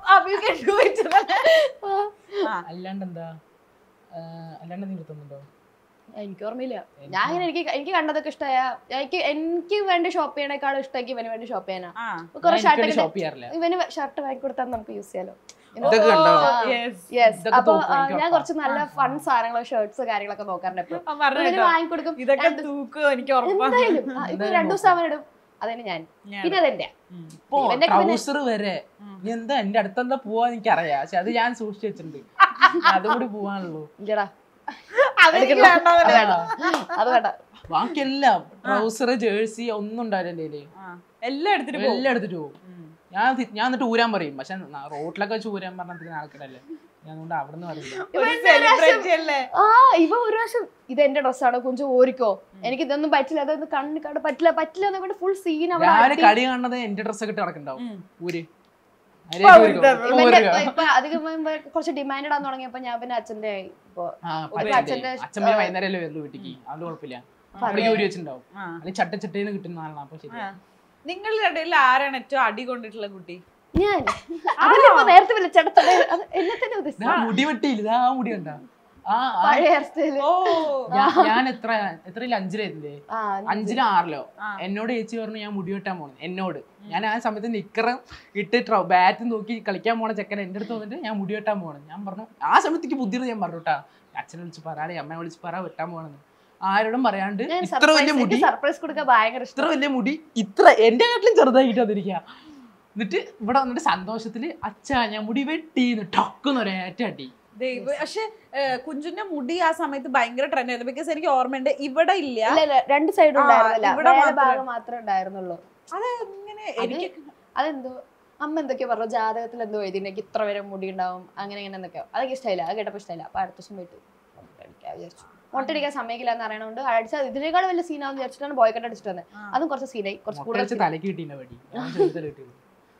അല്ലാണ്ട് എന്താ ആ, അല്ലാണ്ട് നീ എടുത്തുന്നുണ്ടോ എനിക്ക് ഓർമ്മയില്ല ഞാൻ ഇങ്ങനെ എനിക്ക് എനിക്ക് കണ്ടതൊക്കെ ഇഷ്ടമായ എനിക്ക് എനിക്ക് വേണ്ടി ഷോപ്പ് ചെയ്യണേക്കാളും ഇഷ്ടം എനിക്ക് ഇവന് വേണ്ടി ഷോപ്പ് ചെയ്യാനാ ആ കുറെ ഷർട്ട് ഷോപ്പ് ചെയ്യാറില്ല ഇവന് ഷർട്ട് വാങ്ങി കൊടുത്താൽ നമുക്ക് യൂസ് ചെയ്യാലോ ഇതൊക്കെ കണ്ടോ ആ. yes. യെസ് ഇതൊക്കെ അപ്പൊ തോക്കും, ആ, എനിക്ക് ഞാൻ ഉറപ്പാ. കുറച്ച് നല്ല ഫൺ സാധനങ്ങൾ ഷർട്ട്സ് കാര്യങ്ങളൊക്കെ നോക്കാറുണ്ട് എപ്പോഴും ആ, പറഞ്ഞോ ഇവന് കേട്ടോ. വാങ്ങിക്കൊടുക്കും ഇതൊക്കെ രണ്ട് തൂക്കും എനിക്ക് ഉറപ്പാണ് എന്തായാലും ആ, ഇപ്പൊ രണ്ടു ദിവസം അവൻ ഇടും അതന്നെ ഞാൻ ഞാൻ പിന്നെ അതെന്റെ ഉം. ഇപ്പോ ഇവന്റെ ഒക്കെ പിന്നെ- ട്രൗസർ വരെ നീ എന്താ എന്റെ അടുത്തെന്താ പോവാ എനിക്കറിയാം പക്ഷെ അത് ഞാൻ സൂക്ഷിച്ചു വെച്ചിട്ടുണ്ട് അതുകൂടി പോവാനുള്ളൂ ഇല്ലടാ അതെനിക്ക് വേണ്ടാന്നല്ലേ. അത് വേണ്ട ബാക്കിയെല്ലാം ട്രൗസർ ജേഴ്സി ഒന്നും ഉണ്ടാവില്ല എന്റെ കയ്യില്. ആ, എല്ലാം എടുത്തിട്ട് പോകും എല്ലാം എടുത്തിട്ട് പോകും ഞാൻ തി- ഞാൻ എന്നിട്ട് ഊരാൻ പറയും പക്ഷെ ന- റോട്ടിലൊക്കെ വെച്ച് ഊരാൻ പറഞ്ഞിട്ട് ആൾക്കാരല്ലേ ഞാൻ അതുകൊണ്ട് അവിടെ നിന്ന് പറയില്ല ഒരു സെലിബ്രിറ്റി അല്ലേ ആ ഇവ ഒരു പ്രാവശ്യം ഇത് എന്റെ ഡ്രസ്സാണ് കുഞ്ചു ഓരിക്കോ എനിക്ക് ഇതൊന്നും പറ്റില്ല അതൊന്നും കണ്ണ് കണ്ട് പറ്റില്ല പറ്റില്ല എന്നൊക്കെ ഫുൾ സീൻ രാവിലെ കളി കാണുന്നത് എന്റെ ഡ്രസ്സൊക്കെ ഇട്ട് നടക്കണ്ടാവും ഊര് ഇപ്പൊ ആരെയൊക്കെ ഊരി ഊരുക? ഇവന്റെ ഊരുക? ഇപ്പൊ അധികം ഇവൻ കുറച്ച് ഡിമാൻഡ് ആന്ന് തുടങ്ങിയപ്പോ ഞാൻ പിന്നെ അച്ഛന്റെ ആയി ഇപ്പൊ ആ, ഇപ്പൊ പറ്റില്ലേ? അച്ഛന്റെ അച്ഛൻ പിന്നെ വൈകുന്നേരമല്ലേ വരുള്ളൂ വീട്ടിക്ക് അതുകൊണ്ട് കുഴപ്പമില്ല അവിടെ ഊരി വെച്ചിട്ടുണ്ടാവും ആ. അല്ലെങ്കിൽ ചട്ട ചട്ടേന്ന് കിട്ടുന്ന ആളാണ് അപ്പൊ ശരി ആ. നിങ്ങളുടെ ഇടയിൽ ആരാണ് ഏറ്റവും അടി കൊണ്ടിട്ടുള്ള കുട്ടി ഞാൻ അതല്ലേ ഇപ്പൊ നേരത്തെ വിളിച്ചെടുത്തത് അത് എന്നെ തന്നെ ഉദ്ദേശിച്ചു ഇതാ മുടി വെട്ടിയില്ല ഇതാ ആ മുടി കണ്ട ആ ആ, പഴയ ഹെയർ സ്റ്റൈല് ഓ ഞാൻ- ഞാൻ എത്ര എത്രയില്ല അഞ്ചിലായിരുന്നില്ലേ ആ അഞ്ചിലോ ആറിലോ ആ. എന്നോട് ചേച്ചി പറഞ്ഞു ഞാൻ മുടി വെട്ടാൻ പോണു എന്നോട് ഞാൻ ആ സമയത്ത് നിക്കറും ഇട്ട് ബാറ്റ് നോക്കി കളിക്കാൻ പോണ ചെക്കൻ എൻ്റെ അടുത്ത് വന്നിട്ട് ഞാൻ മുടി വെട്ടാൻ പോകണം ഞാൻ പറഞ്ഞു ആ സമയത്തേക്ക് ബുദ്ധിമുട്ട് ഞാൻ പറഞ്ഞു കേട്ടാ അച്ഛനെ വിളിച്ച് പറയാതെ അമ്മയെ വിളിച്ച് പറ വെട്ടാൻ പോകണമെന്ന് ആരോടും പറയാണ്ട് ഞാൻ ഇത്ര വലിയ മുടി സർപ്രൈസ് കൊടുക്കാൻ ഭയങ്കര ഇത്ര ഇഷ്ടം വലിയ മുടി ഇത്ര എന്റെ കാട്ടിലും ചെറുതായിട്ട് അതിരിക്കുക എന്നിട്ട് ഇവിടെ വന്നിട്ട് സന്തോഷത്തില് അച്ഛാ ഞാൻ മുടി വെട്ടിന്ന് ടൊക്കുന്ന ഒരേറ്റ അടി ദൈവം പക്ഷെ കുഞ്ചുന്റെ മുടി ആ സമയത്ത് ഭയങ്കര ട്രെൻഡ് ആയിരുന്നു ബിക്കോസ് എനിക്ക് ഓർമ്മയുണ്ട് ഇവിടെ ഇല്ല ഇല്ല ഇല്ല രണ്ട് സൈഡും ആ, ഉണ്ടായിരുന്നില്ല ഇവിടെ മേലെ മാത്രം. ഭാഗം മാത്രമേ ഉണ്ടായിരുന്നുള്ളൂ അത് എങ്ങനെ അത് എനിക്ക് അതെന്തോ അമ്മ എന്തൊക്കെയോ പറഞ്ഞു ജാതകത്തിൽ എന്തോ എഴുതി എനിക്ക് ഇത്ര വരെ മുടി ഉണ്ടാവും അങ്ങനെ ഇങ്ങനെ എന്തൊക്കെയോ അതൊക്കെ ഇഷ്ടമില്ല അത് കേട്ടപ്പോൾ ഇഷ്ടമില്ല അപ്പൊ അടുത്ത ദിവസം പോയിട്ട് മുട്ടടിക്കാൻ വിചാരിച്ചു മുട്ടടിക്കാൻ സമ്മതിക്കില്ല എന്ന് അറിയണോണ്ട് അടിച്ച ഇതിനേക്കാൾ വലിയ സീനാന്ന് വിചാരിച്ചിട്ടാണ് ബോയ് കട്ട് അടിച്ചിട്ട് വന്നത് അതും കുറച്ച് സീനായി കുറച്ച് മുട്ട കൂടുതൽ വെച്ച് തലക്ക് കിട്ടിയില്ല വടി ഞാൻ ചെറുതല കിട്ടിയത്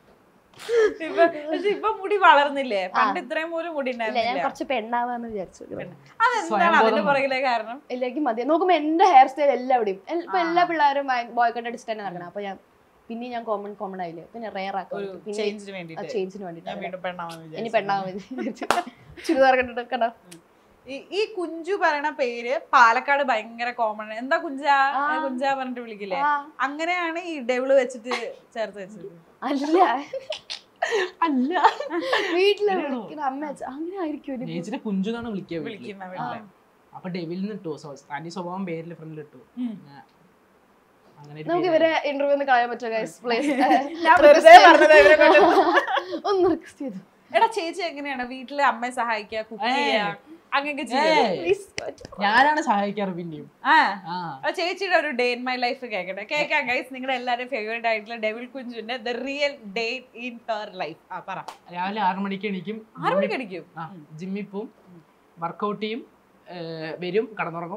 ഇപ്പൊ പക്ഷെ ഇപ്പൊ മുടി വളർന്നില്ലേ പണ്ട് ഇത്രയും പോലും മുടി ഇല്ല ഞാൻ ഉണ്ടായിരുന്നില്ല കുറച്ച് പെണ്ണാവാന്ന് വിചാരിച്ചു അതെന്താണ് സ്വയംബോധം അതിന്റെ വന്നു. പുറകിലെ കാരണം ഇല്ലെങ്കിൽ മതി നോക്കുമ്പോ എന്റെ ഹെയർ സ്റ്റൈൽ എല്ലാവിടെയും എൽ- ഇപ്പൊ എല്ലാ പിള്ളേരും ബോയ് കട്ട് അടിച്ചിട്ട് തന്നെ നടക്കണം അപ്പൊ ഞാൻ പിന്നെ ഞാൻ കോമൺ കോമൺ ആയില്ലേ പിന്നെ റെയർ ആക്കാം ഒരു പിന്നെ ചേഞ്ചിന് വേണ്ടിട്ട് ചേഞ്ചിന് ഞാൻ വേണ്ടിട്ട് വീണ്ടും പെണ്ണാവാന്ന് ഇനി വിചാരിച്ചു പെണ്ണാവാൻ ചുരിദാർ കണ്ടിട്ട് കണ്ടോ ഈ- ഈ കുഞ്ചു പറയണ പേര് പാലക്കാട് ഭയങ്കര കോമൺ എന്താ കുഞ്ച കുഞ്ച പറഞ്ഞിട്ട് വിളിക്കില്ലേ ആ. അങ്ങനെയാണ് ഈ ഡെവിള് വെച്ചിട്ട് ചേർത്ത് വെച്ചത് അല്ല അല്ല വീട്ടിലെ വിളിക്കുന്ന അമ്മ അച്ഛൻ അങ്ങനെ ആയിരിക്കും ഒരു ചേച്ചിനെ കുഞ്ചു എന്നാണ് വിളിക്കുക വീട്ടില്. വിളിക്കുന്ന വീട്ടില് അപ്പൊ ഡെവിൽ നിന്ന് ഇട്ടു തനി സ്വഭാവം പേരിൽ ഫ്രണ്ടിൽ ഇട്ടു ഉം. ഞാൻ- അങ്ങനെ ഒരു നമുക്ക് പേര്. ഇവരെ ഇന്റർവ്യൂ ഒന്ന് കളയാൻ പറ്റുമോ ഗൈസ് പ്ലീസ് ഞാൻ വെറുതെ പറഞ്ഞതാ ഇവരെ കൊണ്ട്. ഒന്ന് റിക്വസ്റ്റ് ചെയ്തു എടാ ചേച്ചി എങ്ങനെയാണ് വീട്ടിലെ അമ്മയെ സഹായിക്കുക കുക്ക് ഏയ്. ചെയ്യുക അങ്ങനെയൊക്കെ ചെയ്യും ഏയ്, പ്ലീസ് ഞാനാണ് സഹായിക്കാറ് പിന്നെയും ആ ആ അപ്പൊ ചേച്ചിയുടെ ഒരു ഡേ ഇൻ മൈ ലൈഫ് കേൾക്കട്ടെ കേൾക്കാം ഗൈസ് നിങ്ങളുടെ എല്ലാവരും ഫേവറേറ്റ് ആയിട്ടുള്ള ഡെവിൾ കുഞ്ചുവിന്റെ the real day in her life ആ പറ രാവിലെ ആറു മണിക്ക് എണീക്കും ആറ് മണിക്ക് അടിക്കും ആ ജിമ്മിൽ പോവും വർക്കൗട്ട് ചെയ്യും ഏർ വരും കടന്നുറങ്ങും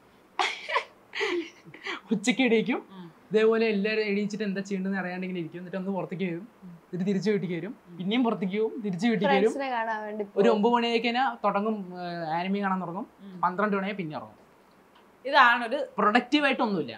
ഉച്ചയ്ക്ക് എണീക്കും ഇതേപോലെ എല്ലാവരും എണീച്ചിട്ട് എന്താ ചെയ്യേണ്ടതെന്ന് അറിയാണ്ടെങ്കിൽ ഇരിക്കും എന്നിട്ട് ഒന്ന് പുറത്തേക്ക് വരും എന്നിട്ട് തിരിച്ച് വീട്ടിലേക്ക് വരും പിന്നെയും പുറത്തേക്ക് പോകും തിരിച്ച് വീട്ടിലേക്ക് വരും ഫ്രണ്ട്സിനെ കാണാൻ വേണ്ടി ഒരു ഒമ്പത് മണിയായി കഴിഞ്ഞാൽ തുടങ്ങും ആനിമി കാണാൻ തുടങ്ങും പന്ത്രണ്ട് മണിയായി പിന്നെ ഉറങ്ങും ഇതാണ് ഒരു പ്രൊഡക്റ്റീവ് ആയിട്ടൊന്നുമില്ല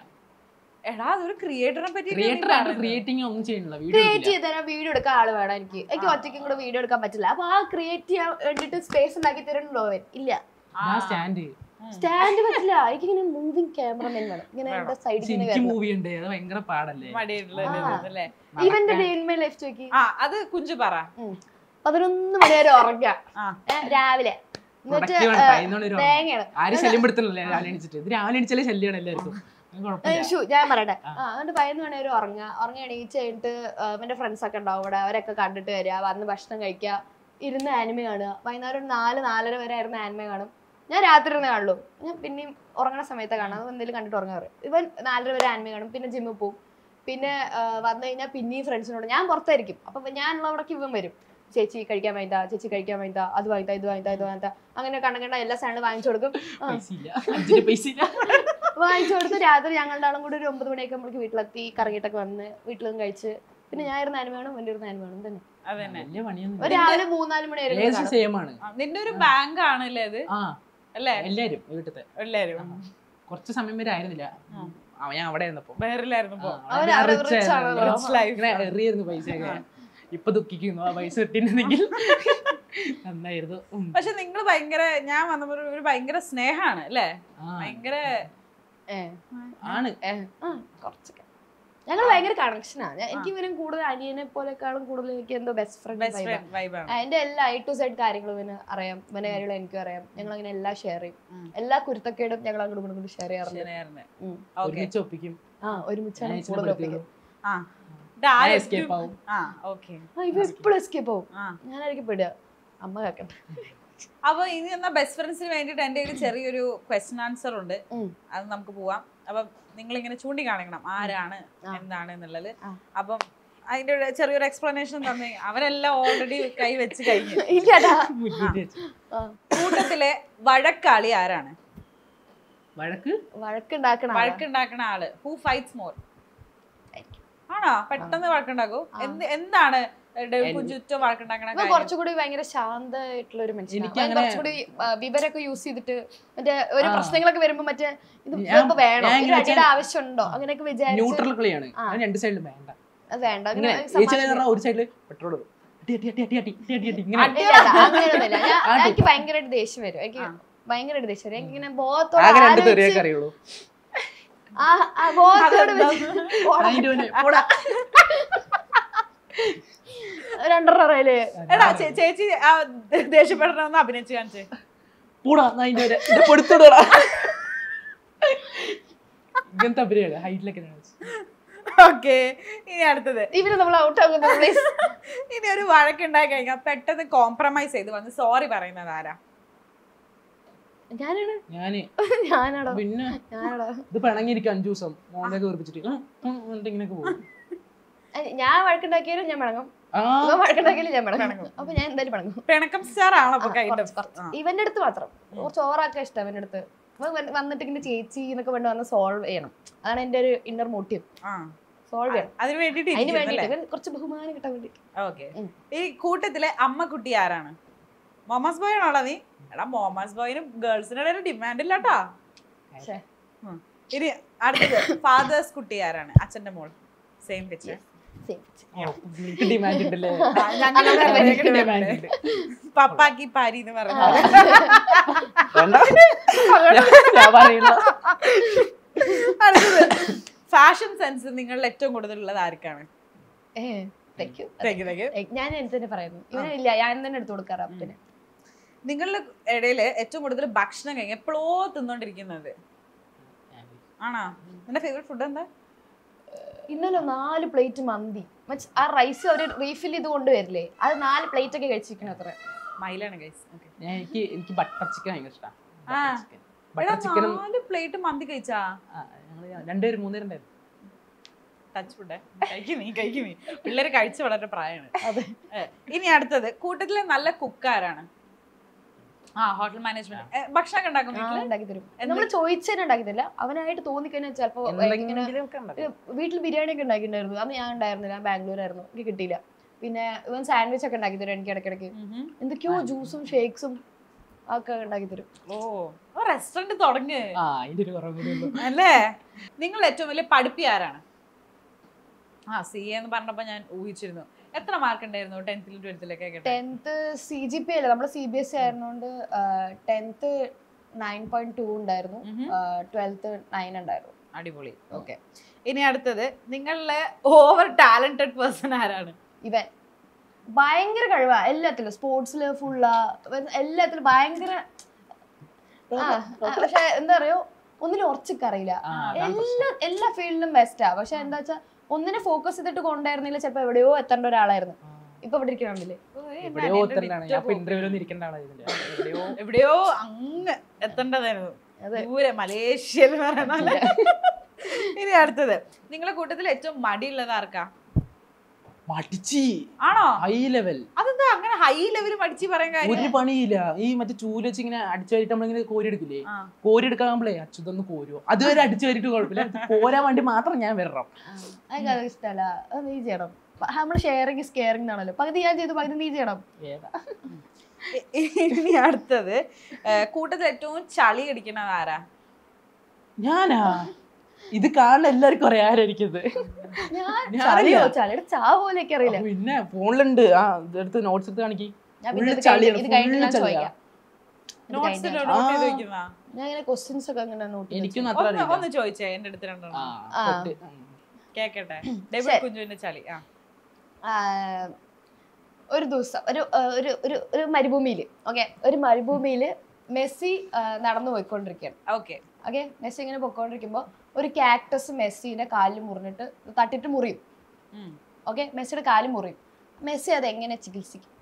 എടാ അതൊരു ക്രിയേറ്ററിനെ പറ്റി ക്രിയേറ്റർ ആയിട്ട് ക്രിയേറ്റിംഗ് ഒന്നും ചെയ്യുന്നില്ല ക്രിയേറ്റ് വീഡിയോ ചെയ്ത് തരാൻ വീഡിയോ എടുക്കാൻ ആള് വേണം എനിക്ക് എനിക്ക് ഒറ്റയ്ക്കും കൂടെ വീഡിയോ എടുക്കാൻ പറ്റില്ല അപ്പൊ ആ ക്രിയേറ്റ് ചെയ്യാൻ വേണ്ടിട്ട് സ്പേസ് ഉണ്ടാക്കി തരുന്നുണ്ടോ അവൻ ഇല്ല ഞാൻ സ്റ്റാൻഡ് സ്റ്റാൻഡ് പറ്റില്ല എനിക്ക് ഇങ്ങനെ മൂവിങ് ക്യാമറമാൻ വേണം ഇങ്ങനെ എന്റെ സൈഡിൽ എനിക്ക് മൂവി ഉണ്ട് അത് ഭയങ്കര പാടല്ലേ മടിയായിട്ടുള്ള ഒരു ആ. ഇതല്ലേ ഇവന്റെ ഡേ ഇൻ മൈ ലൈഫ് ചോദിക്കി ആ അത് കുഞ്ചു പറ പതിനൊന്ന് മണി വരെ ഉറങ്ങാ ആ. ഏ, രാവിലെ എന്നിട്ട് Productive ആണ്, ഏ, പതിനൊന്ന് മണി വരെ തേങ്ങയാണ് ആരും ശല്യം പെടുത്തുന്നില്ല രാവിലെ എണീച്ചിട്ട് ഇത് രാവിലെ എണീച്ചാലേ ശല്യമാണ് എല്ലാവർക്കും അത് ഏ, കുഴപ്പമില്ല ശു, ഞാൻ പറയട്ടെ ആ എന്നിട്ട് പതിനൊന്ന് മണി വരെ ഉറങ്ങുക ഉറങ്ങി എണീച്ച് കഴിഞ്ഞിട്ട് ആ, അവന്റെ ഫ്രണ്ട്സ് ഒക്കെ ഉണ്ടാവും ഇവിടെ അവരൊക്കെ കണ്ടിട്ട് വരിക വന്ന് ഭക്ഷണം കഴിക്കുക ഇരുന്ന് ആനിമ കാണുക വൈകുന്നേരം ഒരു നാല് നാലര വരെ ആയിരുന്നു ആനിമ കാണും ഞാൻ രാത്രി ഇരുന്ന് കാണുള്ളൂ ഞാൻ പിന്നെയും ഉറങ്ങണ സമയത്ത് കാണാം അത് എന്തെങ്കിലും കണ്ടിട്ട് ഉറങ്ങാറ് ഇവൻ നാലര വരെ ആനിമ കാണും പിന്നെ ജിമ്മിൽ പോവും പിന്നെ ആ, വന്നു കഴിഞ്ഞാൽ പിന്നെയും ഫ്രണ്ട്സിനോട് ഞാൻ പുറത്തായിരിക്കും അപ്പൊ ഞാനുള്ളവിടേക്ക് ഇവൻ വരും ചേച്ചി കഴിക്കാൻ വേണ്ട ചേച്ചി കഴിക്കാൻ വേണ്ട അത് വാങ്ങിത്താ ഇത് വാങ്ങിത്താ ഇത് വാങ്ങിത്താ അങ്ങനെ കണ്ട കണ്ട എല്ലാ സാധനവും വാങ്ങിച്ചു കൊടുക്കും ആ, പൈസ ഇല്ല അഞ്ചിന് പൈസ ഇല്ല വാങ്ങിച്ചു കൊടുത്ത് രാത്രി ഞങ്ങളുടെ ആളും കൂടി ഒരു ഒമ്പത് മണിയൊക്കെ നമ്മൾക്ക് വീട്ടിലെത്തി കറങ്ങിയിട്ടൊക്കെ വന്ന് വീട്ടിലും കഴിച്ച് പിന്നെ ഞാൻ ഇരുന്ന് ആനിമ വേണം എൻ്റെ ഇരുന്ന് ആനിമ വേണം തന്നെ അതന്നെ വലിയ പണിയൊന്നും ഒരു രാവിലെ മൂന്നാല് മണി വരെ ഇരുന്ന് ഏകദേശം കാണും. സെയിം ആണ് ആ, നിന്റെ ഒരു ബാങ്ക് ആണല്ലേ അത് ആ അല്ലേ എല്ലാരും വീട്ടിലത്തെ എല്ലാരും കുറച്ച് സമയം വരെ ആയിരുന്നില്ല അവൻ ഞാൻ അവിടെ ആയിരുന്നപ്പോ വേറില്ലായിരുന്നു ആ, പോ അവിടെ അവൻ ഞാൻ അവിടെ rich rich ആയിരുന്നു. ആണല്ലോ. Rich life. ഇങ്ങനെ എറിയായിരുന്നു പൈസയൊക്കെ ഇപ്പൊ ദുഃഖിക്കുന്നു ആ പൈസ കിട്ടിയിരുന്നെങ്കിൽ നന്നായിരുന്നു ഉം. പക്ഷെ നിങ്ങൾ ഭയങ്കര ഞാൻ വന്നപ്പോ ഒരു- ഒരു ഭയങ്കര സ്നേഹാണ് അല്ലേ ആ, ഭയങ്കര ഏ, ആണ് ഏ, ആ, കുറച്ചൊക്കെ ഞങ്ങൾ ഭയങ്കര കണക്ഷനാണ് എനിക്ക് ഇവനും കൂടുതൽ അനിയനെ പോലെക്കാളും കൂടുതൽ എനിക്ക് എന്തോ ബെസ്റ്റ് ഫ്രണ്ട് ബെസ്റ്റ് ഫ്രണ്ട് വൈബാണ് എന്റെ എല്ലാ ഐ ടു സൈഡ് കാര്യങ്ങളും ഇവന് അറിയാം ഇവന്റെ കാര്യങ്ങളും എനിക്കും അറിയാം ഞങ്ങൾ അങ്ങനെ എല്ലാം ഷെയർ ചെയ്യും ഉം. എല്ലാ കുരുത്തക്കേടും ഞങ്ങൾ അങ്ങോട്ട് ഇങ്ങോട്ട് ഷെയർ ചെയ്യാറുണ്ട് ശരിയായിരുന്നു ഉം. ഓക്കെ ഒരുമിച്ച് ഒപ്പിക്കും ആ ഒരുമിച്ചാണ് ഞാൻ കൂടുതൽ ഇച്ചിരി ഒപ്പിക്കുന്നത്. ആ ഞാൻ ഇത് escape ആവും. ആ ഓക്കെ ആ ഇവ എപ്പോഴും എസ്കേപ്പ് ആവും ആ ഞാനായിരിക്കും പെടുക അമ്മ കേക്കട്ടെ അപ്പൊ ഇനി എന്നാ ബെസ്റ്റ് ഫ്രണ്ട്സിന് വേണ്ടിട്ട് എന്റെ ഒരു ചെറിയൊരു ക്വസ്റ്റ്യൻ ആൻസർ ഉണ്ട് ഉം. അത് നമുക്ക് പോവാം അപ്പൊ നിങ്ങൾ ഇങ്ങനെ ചൂണ്ടി കാണിക്കണം ആരാണ് ആ. എന്താണ് എന്നുള്ളത് ആ. അപ്പം അതിന്റെ ഒരു ചെറിയൊരു എക്സ്പ്ലനേഷൻ തന്നെ അവരെല്ലാം ഓൾറെഡി കൈ വെച്ച് കഴിഞ്ഞു ഇല്ലടാ മുന്നിട്ട് വെച്ച്. ആ, കൂട്ടത്തിലെ വഴക്കാളി ആരാണ് വഴക്ക് വഴക്കുണ്ടാക്കണ ആളാ. വഴക്കുണ്ടാക്കുന്ന ആള് ഹൂ ഫൈറ്റ്സ് മോർ ആണോ പെട്ടെന്ന് വഴക്കുണ്ടാക്കൂ എന്ത് എന്താണ് ചുറ്റും വഴക്കുണ്ടാക്കണ ഇവൻ കാര്യം? കുറച്ചുകൂടി ഭയങ്കര ശാന്തമായിട്ടുള്ള ഒരു മനുഷ്യനാണ് എനിക്ക് അവൻ അങ്ങനെ- കുറച്ചുകൂടി ആ, വിവരമൊക്കെ യൂസ് ചെയ്തിട്ട് മറ്റേ ഒരു ആ. പ്രശ്നങ്ങളൊക്കെ വരുമ്പോ മറ്റേ ഇത് ഞാൻ- ഇപ്പൊ വേണോ ഞാൻ ഒരു ഇങ്ങനെ അടിയുടെ ആവശ്യമുണ്ടോ അങ്ങനെയൊക്കെ വിചാരിച്ച് ന്യൂട്രൽ കളിയാണ് ആ. അവൻ രണ്ട് സൈഡിലും വേണ്ട അത് വേണ്ട ഇങ്ങനെ അങ്ങനെ ചേച്ചി സമാധാനം- പറഞ്ഞാൽ ഒരു സൈഡില് പെട്രോൾ അടി അടി അടി അടി അടി അടി അടി അടി ഇങ്ങനെ ഇല്ല, ഇല്ല, അങ്ങനെയൊന്നുമില്ല ഞാൻ ആ, എനിക്ക് ഭയങ്കരമായിട്ട് ദേഷ്യം വരും എനിക്ക് ഭയങ്കരമായിട്ട് ദേഷ്യം വരും എനിക്ക് ഇങ്ങനെ ബോധത്തോടെ ആകെ രണ്ട് ആലോചിച്ച് തെറിയൊക്കെ അറിയുള്ളൂ ആ ആ ബോധത്തോടെ വെച്ച് പോടാ. അതിന്റെ മുന്നേ പോടാ. രണ്ടെണ്ണം അറിയില്ലേ എടാ ചേ- ചേച്ചി ആ ദേഷ്യപ്പെടണമെന്ന് അഭിനയിച്ച് കാണിച്ചേ പോടാ എന്നാ അതിന്റെ വരെ എന്റെ പൊടുത്തുവിടാ ഇങ്ങനത്തെ അഭിനയാണ് ഹൈറ്റിലൊക്കെ ഓക്കെ ഇനി അടുത്തത് ഇവര് നമ്മൾ ഔട്ട് ആകുന്നത് പ്ലീസ് ഇനി ഒരു വഴക്കുണ്ടായി കഴിഞ്ഞാൽ പെട്ടെന്ന് കോംപ്രമൈസ് ചെയ്ത് വന്ന് സോറി പറയുന്നത് ആരാ ഞാനാണ് ഞാന് ഞാനാടോ പിന്നെ ഞാനാടോ ഇത് പിണങ്ങിയിരിക്കും അഞ്ചു ദിവസം മോനെ വീർപ്പിച്ചിട്ട് ഉം, ഉം, എന്നിട്ട് ഇങ്ങനെയൊക്കെ പോകും അയ് ഞാൻ വഴക്കുണ്ടാക്കിയാലും ഞാൻ മടങ്ങും ആ ഇവൻ വഴക്കുണ്ടാക്കിയാലും ഞാൻ മടങ്ങും അപ്പൊ ഞാൻ എന്തായാലും മടങ്ങും പിണക്കം സ്റ്റാർ ആണോ അപ്പൊ കൈൻഡ് കുറച്ച്, കുറച്ച്. ഇവന്റെ അടുത്ത് മാത്രം കുറച്ച് ഓവറാക്കാൻ ഇഷ്ടം അവന്റെ അടുത്ത് ഇവൻ വന്ന് വന്നിട്ട് ഇങ്ങനെ ചേച്ചി എന്നൊക്കെ വേണ്ടി വന്ന് സോൾവ് ചെയ്യണം അതാണ് എന്റെ ഒരു ഇന്നർ മോട്ടീവ് സോൾവ് ചെയ്യണം അതിന് വേണ്ടിട്ട് അതിന് വേണ്ടിട്ട് ഇവൻ കുറച്ച് ബഹുമാനം കിട്ടാൻ വേണ്ടി ഓക്കെ ഉം. ഈ കൂട്ടത്തിലെ അമ്മക്കുട്ടി ആരാണ് മോമസ് ബോയ് ആണോടാ നീ എടാ മോമസ് ബോയിന് ഗേൾസിന്റെ ഇടയിൽ ഡിമാൻഡ് ഇല്ലാട്ടാ ശ്ശെ. ഉം. ഇനി അടുത്തത് ഫാദേഴ്സ് കുട്ടി ആരാണ് അച്ഛന്റെ മോൾ സെയിം പിക്ചർ നിനക്ക് ഡിമാൻഡ് ഉണ്ടല്ലേ ഞങ്ങളുടെ നിനക്ക് ഡിമാൻഡ് ഉണ്ട് പപ്പാക്കി പാരി എന്ന് പറഞ്ഞ വേണ്ട ഞാൻ പറയില്ല ഫാഷൻ സെൻസ് നിങ്ങളിൽ ഏറ്റവും കൂടുതലുള്ളത് ആർക്കാണ് ഏ thank you Thank you, thank you. ഞാൻ എനിക്ക് തന്നെ പറയുന്നു ഇവനെ ഇല്ല ഞാൻ തന്നെ എടുത്തു കൊടുക്കാറ് അപ്പന് നിങ്ങളുടെ ഇടയിൽ ഏറ്റവും കൂടുതൽ ഭക്ഷണം കഴിഞ്ഞ് എപ്പോഴോ തിന്നോണ്ടിരിക്കുന്നത് ആണോ നിന്റെ ഫേവറേറ്റ് ഫുഡ് എന്താ ഇന്നലെ നാല് പ്ലേറ്റ് മന്തി മീൻസ് ആ റൈസ് അവര് റീഫിൽ ചെയ്ത് കൊണ്ടുവരില്ലേ അത് നാല് പ്ലേറ്റ് ഒക്കെ കഴിച്ചിരിക്കണം അത്ര മയിലാണ് ഗൈസ് ഓക്കെ ഞാൻ എനിക്ക് എനിക്ക് ബട്ടർ ചിക്കൻ ഭയങ്കര ഇഷ്ടമാണ് ആ. ബട്ടർ ചിക്കനും നാല് പ്ലേറ്റ് മന്തി കഴിച്ചാ ഞങ്ങൾ രണ്ടുപേരും മൂന്നുപേരും ഉണ്ടായിരുന്നു ടച്ച് ഫുഡ് കഴിക്കും നീ കഴിക്കും നീ പിള്ളേര് കഴിച്ച് വളരെ പ്രായമാണ് ഏ, ഇനി അടുത്തത് കൂട്ടത്തിലെ നല്ല കുക്കാരാണ് ആ ഹോട്ടൽ മാനേജ്മെന്റ് ഭക്ഷണം ഒക്കെ ഉണ്ടാക്കും ആ, വീട്ടില് ഉണ്ടാക്കി തരും നമ്മൾ ചോദിച്ചതിനെ ഉണ്ടാക്കി തരില്ല അവനായിട്ട് തോന്നിക്കഴിഞ്ഞാൽ ചിലപ്പോ ഇങ്ങനെ എന്തെങ്കിലും ഒക്കെ ഉണ്ടാക്കും. വീട്ടിൽ ബിരിയാണി ഒക്കെ ഉണ്ടാക്കിയിട്ടുണ്ടായിരുന്നു അന്ന് ഞാൻ ഉണ്ടായിരുന്നില്ല ഞാൻ ബാംഗ്ലൂരായിരുന്നു എനിക്ക് കിട്ടിയില്ല പിന്നെ ഇവൻ സാൻഡ്വിച്ച് ഒക്കെ ഉണ്ടാക്കി തരും എനിക്ക് ഇടയ്ക്കിടയ്ക്ക് ഉം. എന്തൊക്കെയോ ജ്യൂസും ഷേക്സും ഒക്കെ ഉണ്ടാക്കി തരും ഓ റെസ്റ്റോറന്റ് തുടങ്ങ് ആ അതിന്റെ ഒരു കുറവ് കൂടി ഉള്ളൂ അല്ലേ നിങ്ങൾ ഏറ്റവും വലിയ പഠിപ്പി ആരാണ് ആ സി എന്ന് പറഞ്ഞപ്പോ ഞാൻ ഊഹിച്ചിരുന്നു എത്ര മാർക്ക് ഉണ്ടായിരുന്നു ടെൻത്തിലും ട്വൽത്തിലൊക്കെ കേട്ടോ ടെൻത്ത് സി ജി പി അല്ല നമ്മൾ സി ബി എസ് സി ആയിരുന്നോണ്ട് ടെൻത്ത് നയൻ പോയിന്റ് ടു ഉണ്ടായിരുന്നു ഉം. ട്വൽത്ത് നയൻ ഉണ്ടായിരുന്നു അടിപൊളി ഓക്കെ ഇനി അടുത്തത് നിങ്ങളിലെ ഓവർ ടാലന്റഡ് പേഴ്സൺ ആരാണ് ഇവൻ ഭയങ്കര കഴിവാ എല്ലാത്തിലും സ്പോർട്സില് ഫുള്ളാ എല്ലാത്തിലും ഭയങ്കര ആ, ആ, പക്ഷെ എന്താ പറയോ ഒന്നിനും ഉറച്ചിക്കറിയില്ല ആ, അതാണ് എല്ലാ എല്ലാ ഫീൽഡിലും ബെസ്റ്റാ പക്ഷെ എന്താ വെച്ചാ ഒന്നിനെ ഫോക്കസ് ചെയ്തിട്ട് കൊണ്ടായിരുന്നില്ല ചിലപ്പോ എവിടെയോ എത്തേണ്ട ഒരാളായിരുന്നു ഇപ്പൊ ഇവിടെ ഇരിക്കണില്ലേ എവിടെയോ ഒത്തണ്ടാണ് ഞാൻ ഇപ്പൊ ഇന്റർവ്യൂലൊന്നും ഇരിക്കേണ്ട ആളായിരുന്നില്ല എവിടെയോ എവിടെയോ അങ്ങ് എത്തേണ്ടതായിരുന്നു അതെ. ദൂരെ മലേഷ്യയിൽ എന്ന് പറയുന്ന പോലെ. ഇനി അടുത്തത് നിങ്ങളെ കൂട്ടത്തിൽ ഏറ്റവും മടിയുള്ളത് ആർക്കാ മടിച്ച് ആണോ ഹൈ ലെവൽ അതെന്താ അങ്ങനെ ഹൈ ലെവൽ മടിച്ച് പറയാൻ ഒരു കാര്യം പണിയില്ല ഈ മറ്റേ ചൂല് വെച്ച് ഇങ്ങനെ അടിച്ചു വരിട്ട് നമ്മളിങ്ങനെ കോരി എടുക്കില്ലേ ആ. കോരി എടുക്കാകുമ്പോഴേ അച്യുതൊന്ന് കോരുവോ അതുവരെ അടിച്ചു വരിട്ട് കുഴപ്പമില്ല ഇത് കോരാൻ വേണ്ടി മാത്രം ഞാൻ വരണം അതൊക്കെ അത് ഇഷ്ടമല്ല അത് നീ ചെയ്യണം നമ്മൾ ഷെയറിങ് സ്കെയറിംഗ് എന്നാണല്ലോ പകുതി ഞാൻ ചെയ്തു പകുതി നീ ചെയ്യണം ഏതാ ഇനി അടുത്തത് ഏ, കൂട്ടത്തിൽ ഏറ്റവും ചളി അടിക്കണത് ആരാ ഞാനാ ഇത് കാണുന്ന എല്ലാവർക്കും അറിയാം ആരായിരിക്കുന്നത് ഞാൻ ഞാനില്ല. ചളിയോ ചളിയുടെ ചാ പോലെയൊക്കെ അറിയില്ല പിന്നെ ഫോണിലുണ്ട് ആ ഇതെടുത്ത് നോട്ട്സ് എടുത്ത് കാണിക്കി ഞാൻ full പിന്നെ ഇത് ചളിയാണ്, കഴിഞ്ഞ് ഇത് കഴിഞ്ഞിട്ട് full ഞാൻ ചളിയാ. ചോദിക്കാം ഇത് നോട്ട്സ് കഴിഞ്ഞിട്ട് ഞാൻ നോട്ട് ചെയ്ത് ആ. വെക്കുന്ന ഞാൻ ഇങ്ങനെ ക്വസ്റ്റ്യൻസ് ഒക്കെ അങ്ങനെ നോട്ട് എനിക്കൊന്നും അത്ര ഒന്ന് അറിയില്ല ഒന്ന് ചോദിച്ചേ എന്റെ അടുത്ത് ആ, രണ്ടെണ്ണം ആ. തൊട്ട്. ഉം. കേക്കട്ടെ ഡെബിൾ ശരി. കുഞ്ചുവിന്റെ ചളി ആ ഒരു ദിവസം ഒരു ആ, ഒരു ഒരു ഒരു മരുഭൂമിയിൽ ഓക്കെ ഒരു മരുഭൂമിയിൽ മെസ്സി ആ, നടന്നു പോയിക്കൊണ്ടിരിക്കുകയാണ് ഓക്കെ ഓക്കെ മെസ്സി ഇങ്ങനെ പോയിക്കൊണ്ടിരിക്കുമ്പോൾ ഒരു കാക്ടസ് മെസ്സിന്റെ കാലിൽ മുറിഞ്ഞിട്ട് തട്ടിട്ട് മുറിയും ഓക്കെ മെസ്സിയുടെ കാല് മുറിയും മെസ്സി അത് എങ്ങനെ ചികിത്സിക്കും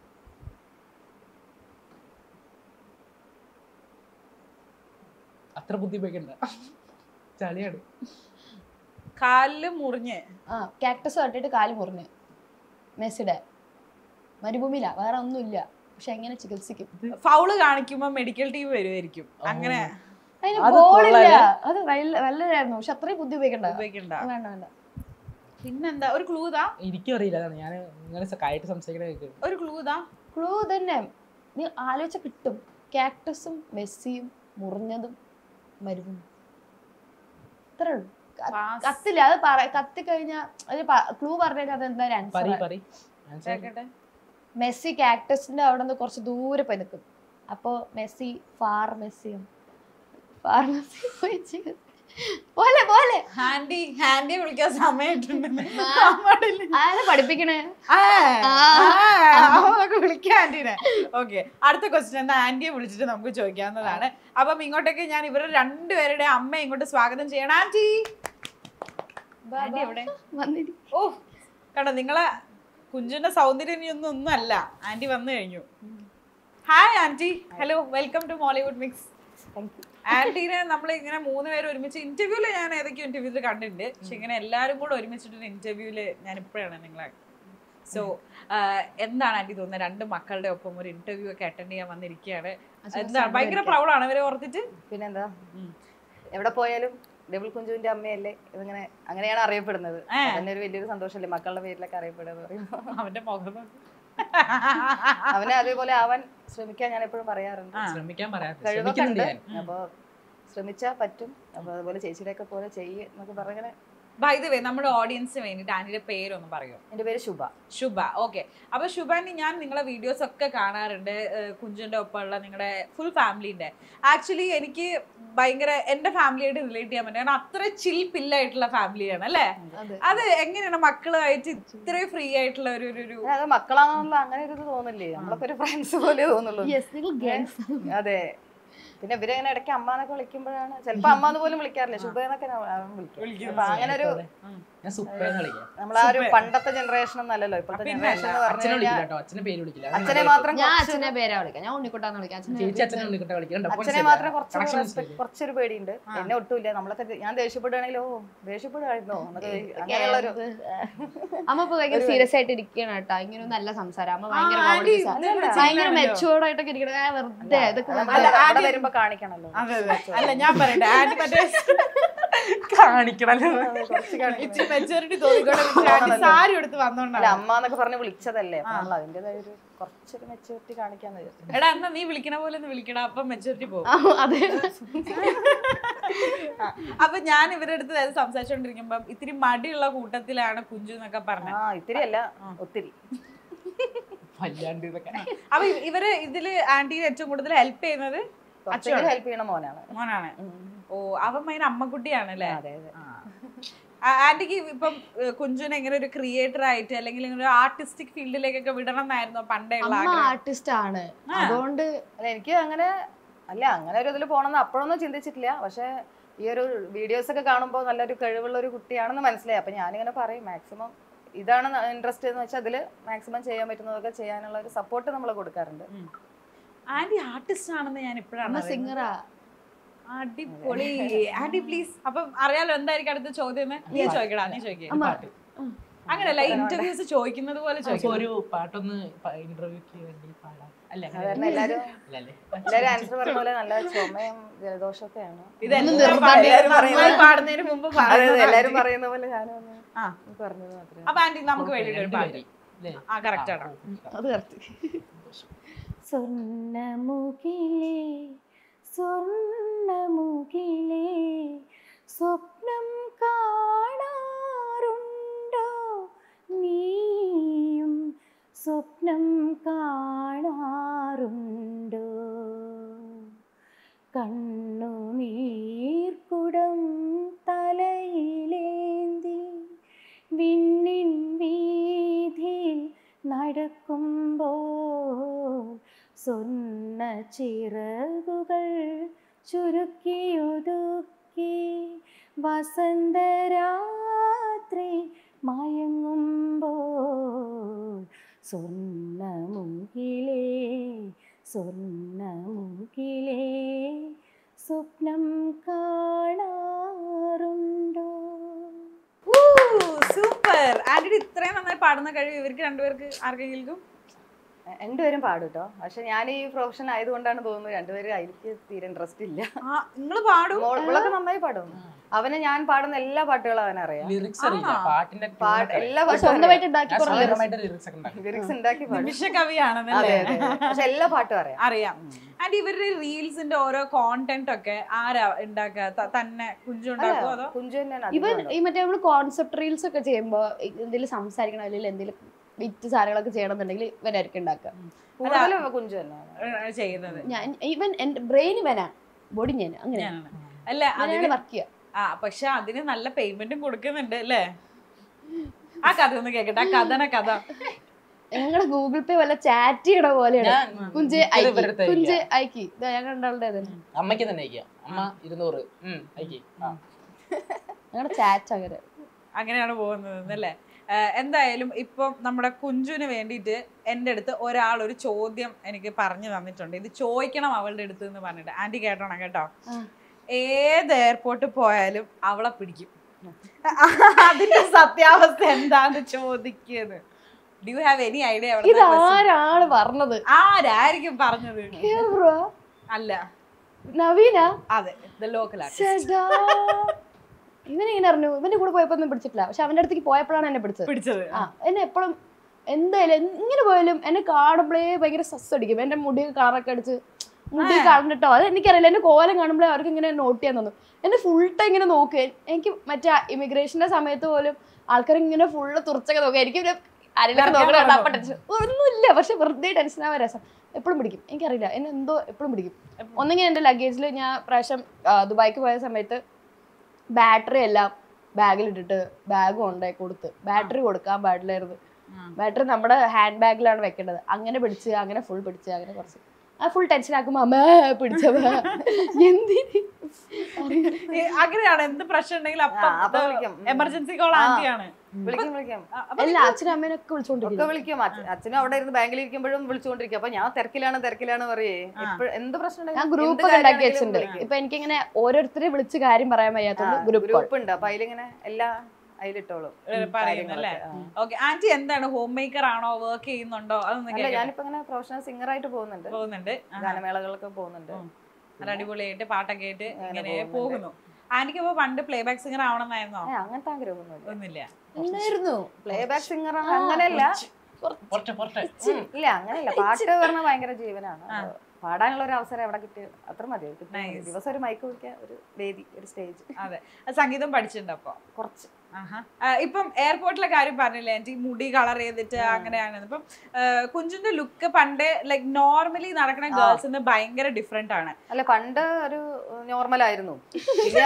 അത്ര ബുദ്ധി ഉപയോഗിക്കണ്ട ചളിയാണ് കാലില് മുറിഞ്ഞ് ആ കാക്ടസ് തട്ടിട്ട് കാല് മുറിഞ്ഞ് മെസ്സിയുടെ മരുഭൂമിയിലാ വേറെ ഒന്നുമില്ല പക്ഷെ എങ്ങനെ ചികിത്സിക്കും ഫൗള് കാണിക്കുമ്പോ മെഡിക്കൽ ടീം വരുമായിരിക്കും അങ്ങനെ അതിന് അത് ബോളില്ല കൊള്ളാല്ലേ? അത് നല്ല- നല്ലതായിരുന്നു പക്ഷെ അത്രയും ബുദ്ധി ഉപയോഗിക്കണ്ട ഉപയോഗിക്കണ്ട വേണ്ട വേണ്ട പിന്നെന്താ ഒരു ക്ലൂ താ എനിക്കും അറിയില്ല അതാണ് ഞാൻ ഇങ്ങനെ കാര്യമായിട്ട് സംസാരിക്കണ കേൾക്കും ഒരു ക്ലൂ താ ക്ലൂ തന്നെ നീ ആലോചിച്ച കിട്ടും കാക്ടസും മെസ്സിയും മുറിഞ്ഞതും മരുഭൂമി ഇത്രേ ഉള്ളൂ ക- Pass. കത്തില്ല അത് പറ കത്തി കഴിഞ്ഞാൽ ഒരു ക്ലൂ പറഞ്ഞാൽ അത് എന്തായാലും പറയ് ആൻസർ പറയ് Answer. കേക്കട്ടെ മെസ്സി കാക്ടസിന്റെ അവിടെ നിന്ന് കുറച്ച് ദൂരെ പോയി നിൽക്കും അപ്പോ മെസ്സി ഫാർ മെസ്സിയും ഫാർ മെസ്സി പോയി ചികിത്സ- പോലെ പോലെ ഹാൻഡി ഹാൻഡിയെ വിളിക്കാൻ സമയമായിട്ടുണ്ട് ആരെ പഠിപ്പിക്കണേ ആ, ആ. ആ, അപ്പൊ നമുക്ക് വിളിക്കാം ആന്റീനെ ഓക്കെ അടുത്ത ക്വസ്റ്റ്യൻ എന്താ ആന്റിയെ വിളിച്ചിട്ട് നമുക്ക് ചോദിക്കാവുന്നതാണ് അപ്പം ഇങ്ങോട്ടേക്ക് ഞാൻ ഇവരുടെ രണ്ടുപേരുടെ അമ്മ ഇങ്ങോട്ട് സ്വാഗതം ചെയ്യണം ആന്റി ആന്റി എവിടെ വന്നിരി ഓ കണ്ടോ നിങ്ങളെ കുഞ്ചുന്റെ സൗന്ദര്യം ഇനിയൊന്നും ഒന്നും അല്ല ആന്റി വന്നു കഴിഞ്ഞു hi aunty hello welcome to Mollywood mix ആന്റീനെ നമ്മൾ ഇങ്ങനെ മൂന്ന് പേര് ഒരുമിച്ച് ഇന്റർവ്യൂല് ഞാൻ ഏതൊക്കെയോ ഇന്റർവ്യൂല് കണ്ടിട്ടുണ്ട് പക്ഷെ ഇങ്ങനെ എല്ലാവരും കൂടെ ഒരുമിച്ചിട്ടൊരു ഇന്റർവ്യൂല് ഞാൻ ഇപ്പോഴാണ് നിങ്ങളെ സോ എന്താണ് ആന്റി തോന്നുന്നത് രണ്ട് മക്കളുടെ ഒപ്പം ഒരു ഇന്റർവ്യൂ ഒക്കെ അറ്റൻഡ് ചെയ്യാൻ വന്നിരിക്കുകയാണ് എന്താണ് ഭയങ്കര പ്രൗഡാണ് അവരെ ഓർത്തിട്ട് പിന്നെന്താ ഉം. എവിടെ പോയാലും ഡബിൾ കുഞ്ചുവിന്റെ അമ്മയല്ലേ ഇതിങ്ങനെ അങ്ങനെയാണ് അറിയപ്പെടുന്നത് ഏ. അതന്നെ ഒരു വലിയൊരു സന്തോഷമല്ലേ മക്കളുടെ പേരിലൊക്കെ അറിയപ്പെടുക പറയുമ്പോ അവന്റെ മുഖം നോക്ക്. അവനെ അതേപോലെ ആവാൻ ശ്രമിക്കാൻ ഞാൻ എപ്പോഴും പറയാറുണ്ട് ആ. ശ്രമിക്കാൻ പറയാത്ത കഴിവൊക്കെ ശ്രമിക്കുന്നുണ്ട് ഉണ്ട് ഞാൻ അപ്പൊ ശ്രമിച്ചാ പറ്റും അപ്പൊ അതുപോലെ ചേച്ചിയുടെ ഒക്കെ പോലെ ചെയ്യ് എന്നൊക്കെ പറഞ്ഞങ്ങനെ ബൈ ദ വേ നമ്മുടെ ഓഡിയൻസിന് വേണ്ടിയിട്ട് ആന്റിയുടെ പേരൊന്ന് പറയോ എന്റെ പേര് ശുഭ ശുഭ ഓക്കെ അപ്പൊ ശുഭാനി ഞാൻ നിങ്ങളെ വീഡിയോസ് ഒക്കെ കാണാറുണ്ട് ഏഹ് കുഞ്ചുന്റെ ഒപ്പമുള്ള നിങ്ങളുടെ ഫുൾ ഫാമിലിന്റെ ആക്ച്വലി എനിക്ക് ഭയങ്കര എന്റെ ഫാമിലിയായിട്ട് റിലേറ്റ് ചെയ്യാൻ പറ്റും കാരണം അത്ര ചിൽ പില്ലായിട്ടുള്ള ഫാമിലിയാണ് അല്ലേ അതെ. അത് എങ്ങനെയാണ് മക്കളുമായിട്ട് ഇത്രയും ഫ്രീ ആയിട്ടുള്ള ഒരു ഒരു- ഒരു അത് മക്കളാണെന്നുള്ള അങ്ങനെ ഒരു ഇത് തോന്നില്ലേ നമ്മളൊക്കെ ഒരു ഫ്രണ്ട്സ് പോലെ തോന്നുള്ളൂ യെസ് നിങ്ങൾ ഗേൾസ് അതെ പിന്നെ ഇവരെങ്ങനെ ഇടയ്ക്ക് അമ്മാന്നൊക്കെ വിളിക്കുമ്പോഴാണ് ചിലപ്പോ അമ്മാന്ന് പോലും വിളിക്കാറില്ല ശുഭ എന്നൊക്കെ ഞാൻ വിളിക്കും അപ്പൊ അങ്ങനെ ഒരു ഞാൻ സുപ്പേന്ന് വിളിക്കാം നമ്മളാ ഒരു പണ്ടത്തെ ജനറേഷൻ ഒന്നല്ലല്ലോ ഇപ്പോഴത്തെ ജനറേഷൻ എന്ന് പറഞ്ഞു അച്ഛനെ വിളിക്കില്ല കഴിഞ്ഞാൽ കേട്ടോ അച്ഛനെ പേര് വിളിക്കില്ല അച്ഛനെ മാത്രം ഞാൻ കുറച്ച് അച്ഛനെ പേരാ വിളിക്കാം ഞാൻ ഉണ്ണിക്കുട്ടാന്ന് വിളിക്കാം അച്ഛനെ ചേച്ചി അച്ഛനെ വിളിക്കട്ടെ വിളിക്കണ്ട അച്ഛനെ മാത്രം കുറച്ച് respect- കുറച്ചൊരു പേടിയുണ്ട് എന്നെ ഒട്ടുമില്ല നമ്മളൊക്കെ ദേ- ഞാൻ ദേഷ്യപ്പെടുകയാണെങ്കിൽ ഓ ദേഷ്യപ്പെടുകയായിരുന്നോ എന്നൊക്കെ അങ്ങനെയുള്ള ഒരു അമ്മ ഇപ്പൊ ഭയങ്കര സീരിയസ് ആയിട്ട് ഇരിക്കണം കേട്ടോ ഇങ്ങനെ നല്ല സംസാരം അമ്മ ഭയങ്കര ആ, ആന്റി, comedy ഇതിവിടെ സംസാരം. ഭയങ്കര ചില്ലാണല്ലോ. മെച്ചുവേർഡ് ആയിട്ടൊക്കെ ഇരിക്കണം ആ, വെറുതെ ഇതൊക്കെ അത് വെറുതെ. അവിടെ- അവിടെ വരുമ്പോ കാണിക്കണല്ലോ അതെ അതെ അല്ല ഞാൻ പറയട്ടെ ആന്റി മറ്റേ കാണിക്കണല്ലോ കുറച്ച് കാണിക്കണം. ഇച്ചിരി മെച്ചൂരിറ്റി തോന്നിക്കോട്ടെ ആന്റി സാരി എടുത്ത് അല്ല വന്നോണ്ടാണ് അമ്മ എന്നൊക്കെ പറഞ്ഞ് വിളിച്ചതല്ലേ അപ്പൊ നമ്മൾ അതിന്റേതായ ഒരു കുറച്ചൊരു മെച്ചൂരിറ്റി കാണിക്കാന്ന് വിചാരിച്ചു എടാ എന്നാ നീ വിളിക്കണ പോലെ ഒന്ന് വിളിക്കണ അപ്പൊ മെച്ചൂരിറ്റി പോകും ആ, അതെ അപ്പൊ ഞാൻ ഇവരുടെ അടുത്ത് അത് സംസാരിച്ചോണ്ടിരിക്കുമ്പോ ഇത്തിരി മടിയുള്ള കൂട്ടത്തിലാണ് കുഞ്ചു എന്നൊക്കെ പറഞ്ഞത് ആ ഇത്തിരി അല്ല ഒത്തിരി വല്ലാണ്ട് ഇതൊക്കെ അപ്പൊ ഇ- ഇവര് ഇതില് ആന്റിയെ ഏറ്റവും കൂടുതൽ ഹെൽപ്പ് ചെയ്യുന്നത് കുറച്ചെങ്കിലും ഹെൽപ്പ് ചെയ്യണ മോനാണ് മോനാണ് ഓ അവൻ മൈൻ അമ്മക്കുട്ടിയാണ് അല്ലേ അതെ അതെ ആന്റിക്ക് ഇപ്പം ഏഹ്, കുഞ്ചുനെ ഇങ്ങനെ ഒരു ക്രിയേറ്റർ ആയിട്ട് അല്ലെങ്കിൽ ഇങ്ങനെ ഒരു ആർട്ടിസ്റ്റിക് ഫീൽഡിലേക്കൊക്കെ വിടണം എന്നായിരുന്നു പണ്ടേ ഉള്ള അമ്മ ആഗ്രഹം ആർട്ടിസ്റ്റ് ആണ് അതുകൊണ്ട് അല്ല എനിക്ക് അങ്ങനെ അല്ല അങ്ങനെ ഒരു ഇതിൽ പോകണമെന്ന് അപ്പോഴൊന്നും ചിന്തിച്ചിട്ടില്ല പക്ഷെ ഈ ഒരു വീഡിയോസ് ഒക്കെ കാണുമ്പോൾ നല്ലൊരു കഴിവുള്ള ഒരു കുട്ടിയാണെന്ന് മനസ്സിലായി അപ്പൊ ഞാനിങ്ങനെ പറയും മാക്സിമം ഇതാണ് ഇൻട്രസ്റ്റ് എന്ന് വെച്ചാൽ അതിൽ മാക്സിമം ചെയ്യാൻ പറ്റുന്നതൊക്കെ ചെയ്യാനുള്ള ഒരു സപ്പോർട്ട് നമ്മൾ കൊടുക്കാറുണ്ട് ആന്റി ആർട്ടിസ്റ്റ് ആണെന്ന് ഞാൻ അമ്മ ഇപ്പോഴാണ് സിംഗറാ അടിപൊളി ആന്റി പ്ലീസ് അപ്പം അറിയാലോ എന്തായിരിക്കും അടുത്ത ചോദ്യം എന്ന്? നീ ചോദിക്കടാ നീ ചോദിക്കേ അമ്മ അങ്ങനെയല്ല ഇന്റർവ്യൂസ് ചോദിക്കുന്നത് പോലെ അപ്പൊ ചോദിക്കും ഒരു പാട്ടൊന്ന് ഇന്റർവ്യൂക്ക് വേണ്ടി പാടാം അല്ല അങ്ങനെ കാരണം എല്ലാവരും അല്ലല്ലേ എല്ലാവരും ആൻസർ പറഞ്ഞ പോലെ നല്ല ചുമയും ജലദോഷമൊക്കെയാണ് ഇതെല്ലാം നിർബന്ധം. എല്ലാവരും നന്നായി പാടുന്നതിന് മുമ്പ് അതെ അതെ പറയുന്നതാണ് എല്ലാവരും ആന്റി. പറയുന്ന പോലെ ഞാനും ഒന്ന് ആ. പറഞ്ഞത് മാത്രമേ അപ്പൊ ആന്റി നമുക്ക് വേണ്ടിട്ട് ഒരു പാട്ട് അല്ലേ ആ കറക്റ്റ് ആണ് അത് കറക്റ്റ് സ്വർണ്ണമുകിലേ സ്വർണ്ണമുകിലേ സ്വപ്നം കാണാറുണ്ടോ നീയും സ്വപ്നം കാണാറുണ്ടോ കണ്ണുനീർക്കുടം തലയിലേന്തി വിണ്ണിൻ വീതിയിൽ നടക്കുമ്പോൾ സ്വർണ്ണ ചിറകുകൾ ചുരുക്കിയൊതുക്കി വസന്തരാത്രി മയങ്ങുമ്പോൾ സ്വർണ്ണമുകിലേ സ്വർണ്ണമുകിലേ സ്വപ്നം കാണാറുണ്ടോ സൂപ്പർ ആന്റിയുടെ ഇത്രയും നന്നായി പാടുന്ന കഴിവ് ഇവർക്ക് രണ്ടുപേർക്ക് ആർക്കെങ്കിലും രണ്ടുപേരും പാടും കേട്ടോ പക്ഷെ ഞാൻ ഈ പ്രൊഫഷൻ ആയതുകൊണ്ടാണ് തോന്നുന്നത് രണ്ടുപേരും അതിലേക്ക് തീരെ ഇൻട്രസ്റ്റ് ഇല്ല ആ നിങ്ങൾ പാടും മോൾ- ഇവളൊക്കെ നന്നായി പാടും അവന് ഞാൻ പാടുന്ന എല്ലാ പാട്ടുകളും അവനറിയാം ലിറിക്സ് അറിയില്ല പാട്ടിന്റെ പാട്ട് എല്ലാ സ്വന്തമായിട്ട് ഉണ്ടാക്കി ഞാൻ പറഞ്ഞ സ്വന്തമായിട്ട് ലിറിക്സ് ഒക്കെ ഉണ്ടാക്കും ലിറിക്സ് ഉണ്ടാക്കി പാടും നിമിഷ അതെ കവിയാണെന്നല്ലേ അതെ പക്ഷെ എല്ലാ പാട്ടും അറിയാം അറിയാം ആൻഡ് ഇവരുടെ റീൽസിന്റെ ഓരോ കോണ്ടന്റ് ഒക്കെ ആരാ ഉണ്ടാക്കുക ത- തന്നെ കുഞ്ചു ഉണ്ടാക്കുമോ അതോ കുഞ്ചു തന്നെയാണ് ഇവൻ അധികം ഈ മറ്റേ നമ്മള് കോൺസെപ്റ്റ് റീൽസ് ഒക്കെ ചെയ്യുമ്പോ എന്തെങ്കിലും സംസാരിക്കണം അല്ലെങ്കിൽ എന്തെങ്കിലും വിറ്റ് സാധനങ്ങളൊക്കെ ചെയ്യണമെന്നുണ്ടെങ്കിൽ ഇവനായിരിക്കും ഉണ്ടാക്കുക കൂടുതലും കുഞ്ചു തന്നെയാണ് ഏഹ് ചെയ്യുന്നത് ഞാൻ ഇവൻ എന്റെ ബ്രെയിൻ ഇവനാ ബോഡി ഞാൻ അങ്ങനെ ഞാനാണ് അല്ല അതിന് അങ്ങനെയാണ് വർക്ക് ചെയ്യുക ആ പക്ഷെ അതിന് നല്ല പേയ്മെന്റും കൊടുക്കുന്നുണ്ട് അല്ലേ ആ കഥ ഒന്ന് കേക്കട്ടെ ആ കഥന കഥ ഞങ്ങളുടെ ഗൂഗിൾ പേ വല്ല ചാറ്റ് ചെയ്യണ പോലെയാണ് ഞാൻ കുഞ്ച് ഇത് അയക്കി ഇവരുടെ അടുത്ത് കുഞ്ച് അയക്കാം. അയക്കി ഇതാ ഞങ്ങൾ രണ്ടാളുടെ അമ്മയ്ക്ക് തന്നെ അയക്കാം അമ്മ ഇരുന്നൂറ് ഉം അയക്കി ആ ഞങ്ങളുടെ ചാറ്റ് അങ്ങനെ അങ്ങനെയാണ് പോകുന്നത് അല്ലേ എന്തായാലും ഇപ്പം നമ്മുടെ കുഞ്ചുവിന് വേണ്ടിയിട്ട് എൻ്റെ അടുത്ത് ഒരാൾ ഒരു ചോദ്യം എനിക്ക് പറഞ്ഞു തന്നിട്ടുണ്ട് ഇത് ചോദിക്കണം അവളുടെ അടുത്ത് എന്ന് പറഞ്ഞിട്ട് ആന്റി കേട്ടോണം കേട്ടോ ആ. ഏത് എയർപോർട്ടിൽ പോയാലും അവളെ പിടിക്കും അതിന്റെ സത്യാവസ്ഥ എന്താന്ന് ചോദിക്കുന്നത് do you have any idea ഇത് ആരാണ് പറഞ്ഞത് ആരായിരിക്കും പറഞ്ഞത് ബ്രോ അല്ല നവീന അതെ ദ ലോക്കൽ ആർട്ടിസ്റ്റ് ചേട്ടാ ഇവനിങ്ങനെ അറിഞ്ഞു ഇവന്റെ കൂടെ പോയപ്പോ ഒന്നും പിടിച്ചിട്ടില്ല പക്ഷെ അവന്റെ അടുത്തേക്ക് പോയപ്പോഴാണ് എന്നെ പിടിച്ചത് പിടിച്ചത് ആ എന്നെ എപ്പോഴും എന്തായാലും എ- ഇങ്ങനെ പോയാലും എന്നെ കാണുമ്പോഴേ ഭയങ്കര സസ് അടിക്കും എന്റെ മുടി കളറൊക്കെ അടിച്ച് മുടി കളഞ്ഞിട്ടോ അത് എനിക്കറിയില്ല എന്റെ കോലം കാണുമ്പോഴേ അവർക്ക് ഇങ്ങനെ നോട്ട് ചെയ്യാൻ തോന്നും എന്നെ ഫുൾ ടൈം ഇങ്ങനെ നോക്കുക എനിക്ക് മറ്റേ ഇമിഗ്രേഷന്റെ സമയത്ത് പോലും ആൾക്കാർ ഇങ്ങനെ ഫുള്ള് തുറച്ചൊക്കെ നോക്കുക എനിക്ക് പിന്നെ ആരെങ്കിലും നോക്കണ കണ്ടാ അപ്പൊ ടെൻഷൻ ഒന്നുമില്ല പക്ഷെ വെറുതെ ടെൻഷൻ ആവാൻ രസം എപ്പോഴും പിടിക്കും എനിക്കറിയില്ല എന്നെ എന്തോ എപ്പോഴും പിടിക്കും ഒന്നെങ്കിൽ എൻ്റെ ലഗേജിൽ ഞാൻ പ്രാവശ്യം ആ, ദുബായിക്ക് പോയ സമയത്ത് ബാറ്ററി എല്ലാം ബാഗിൽ ഇട്ടിട്ട് ബാഗ് കൊണ്ടുപോയി കൊടുത്ത് ബാറ്ററി കൊടുക്കാൻ പാടില്ലായിരുന്നു ബാറ്ററി നമ്മുടെ ഹാൻഡ് ബാഗിലാണ് വെക്കേണ്ടത് അങ്ങനെ പിടിച്ച് അങ്ങനെ ഫുൾ പിടിച്ച് അങ്ങനെ കുറച്ച് ആ ഫുൾ ടെൻഷൻ ആക്കുമ്പോ അമ്മ പിടിച്ചവ എന്തിന് ഏ, അങ്ങനെയാണ് എന്ത് പ്രശ്നം ഉണ്ടെങ്കിലും ആ, അപ്പൊ വിളിക്കും. ഉം. എമർജൻസി കോൾ ആ. ആന്റിയാണ് വിളിക്കും വിളിക്കും എല്ലാ അച്ഛനും അമ്മേനൊക്കെ ഒക്കെ വിളിച്ചോണ്ടിരിക്കും വിളിക്കും അച്ഛ- അച്ഛനും അവിടെ ഇരുന്ന് ബാങ്കിൽ ഇരിക്കുമ്പോഴും വിളിച്ചുകൊണ്ടിരിക്കും അപ്പൊ ഞാൻ തിരക്കിലാണ് തിരക്കിലാണ് പറയേ എപ്പോഴും എന്ത് പ്രശ്നം ഞാൻ ഉണ്ടെങ്കിലും ഗ്രൂപ്പ് എന്ത് ഒക്കെ ഉണ്ടാക്കി കാര്യമാണെങ്കിലും വെച്ചിട്ടുണ്ട് വിളിക്കും. ഇപ്പൊ എനിക്കിങ്ങനെ ഓരോരുത്തരെ വിളിച്ച് കാര്യം പറയാൻ വയ്യാത്തോണ്ട് ഗ്രൂപ്പ് ഗ്രൂപ്പ് ഉണ്ട് അപ്പൊ അതിലിങ്ങനെ എല്ലാ അതിലിട്ടോളും പറയുന്നു അല്ലേ ഓക്കെ ആന്റി എന്താണ് ഹോം മേക്കർ ആണോ വർക്ക് ചെയ്യുന്നുണ്ടോ അതൊന്നും അല്ല കേൾക്കട്ടെ. ഞാനിപ്പോ ഇങ്ങനെ പ്രൊഫഷണൽ സിംഗർ ആയിട്ട് പോകുന്നുണ്ട് പോകുന്നുണ്ട് ആഹാ. ഗാനമേളകളൊക്കെ പോകുന്നുണ്ട് നല്ല അടിപൊളിയായിട്ട് പാട്ടൊക്കെ ആയിട്ട് ഇങ്ങനെ പോകുന്നു ആന്റിക്ക് ഇപ്പൊ പണ്ട് പ്ലേ ബാക്ക് സിംഗർ ആവണമെന്നായിരുന്നോ ഏ, അങ്ങനത്തെ ആഗ്രഹമൊന്നുമില്ല ഒന്നുമില്ല ഉണ്ടായിരുന്നു പ്ലേ ബാക്ക് സിംഗർ അങ്ങനെയല്ല പുറത്തെ പുറത്തെ ഉം, ഇല്ല അങ്ങനെയല്ല പാട്ട് പറഞ്ഞ ഭയങ്കര ജീവനാണ് പാടാനുള്ള ഒരു അവസരം എവിടെ കിട്ടി അത്ര മതി കിട്ടിയാ മതി. ദിവസം ഒരു മൈക്ക് പിടിക്കാൻ ഒരു വേദി ഒരു സ്റ്റേജ് അതെ അത് സംഗീതം പഠിച്ചിട്ടുണ്ട് അപ്പൊ കുറച്ച് ആഹാ. ആ, ഇപ്പം എയർപോർട്ടിലെ കാര്യം പറഞ്ഞില്ലേ എനിക്ക് മുടി കളർ ചെയ്തിട്ട് അങ്ങനെയാണ് ഇപ്പം ആ, കുഞ്ചിന്റെ ലുക്ക് പണ്ട് ലൈക് നോർമലി നടക്കുന്ന ഗേൾസിന് ഭയങ്കര ഡിഫറെന്റ് ആണ് അല്ല പണ്ട് ഒരു നോർമൽ ആയിരുന്നു പിന്നെ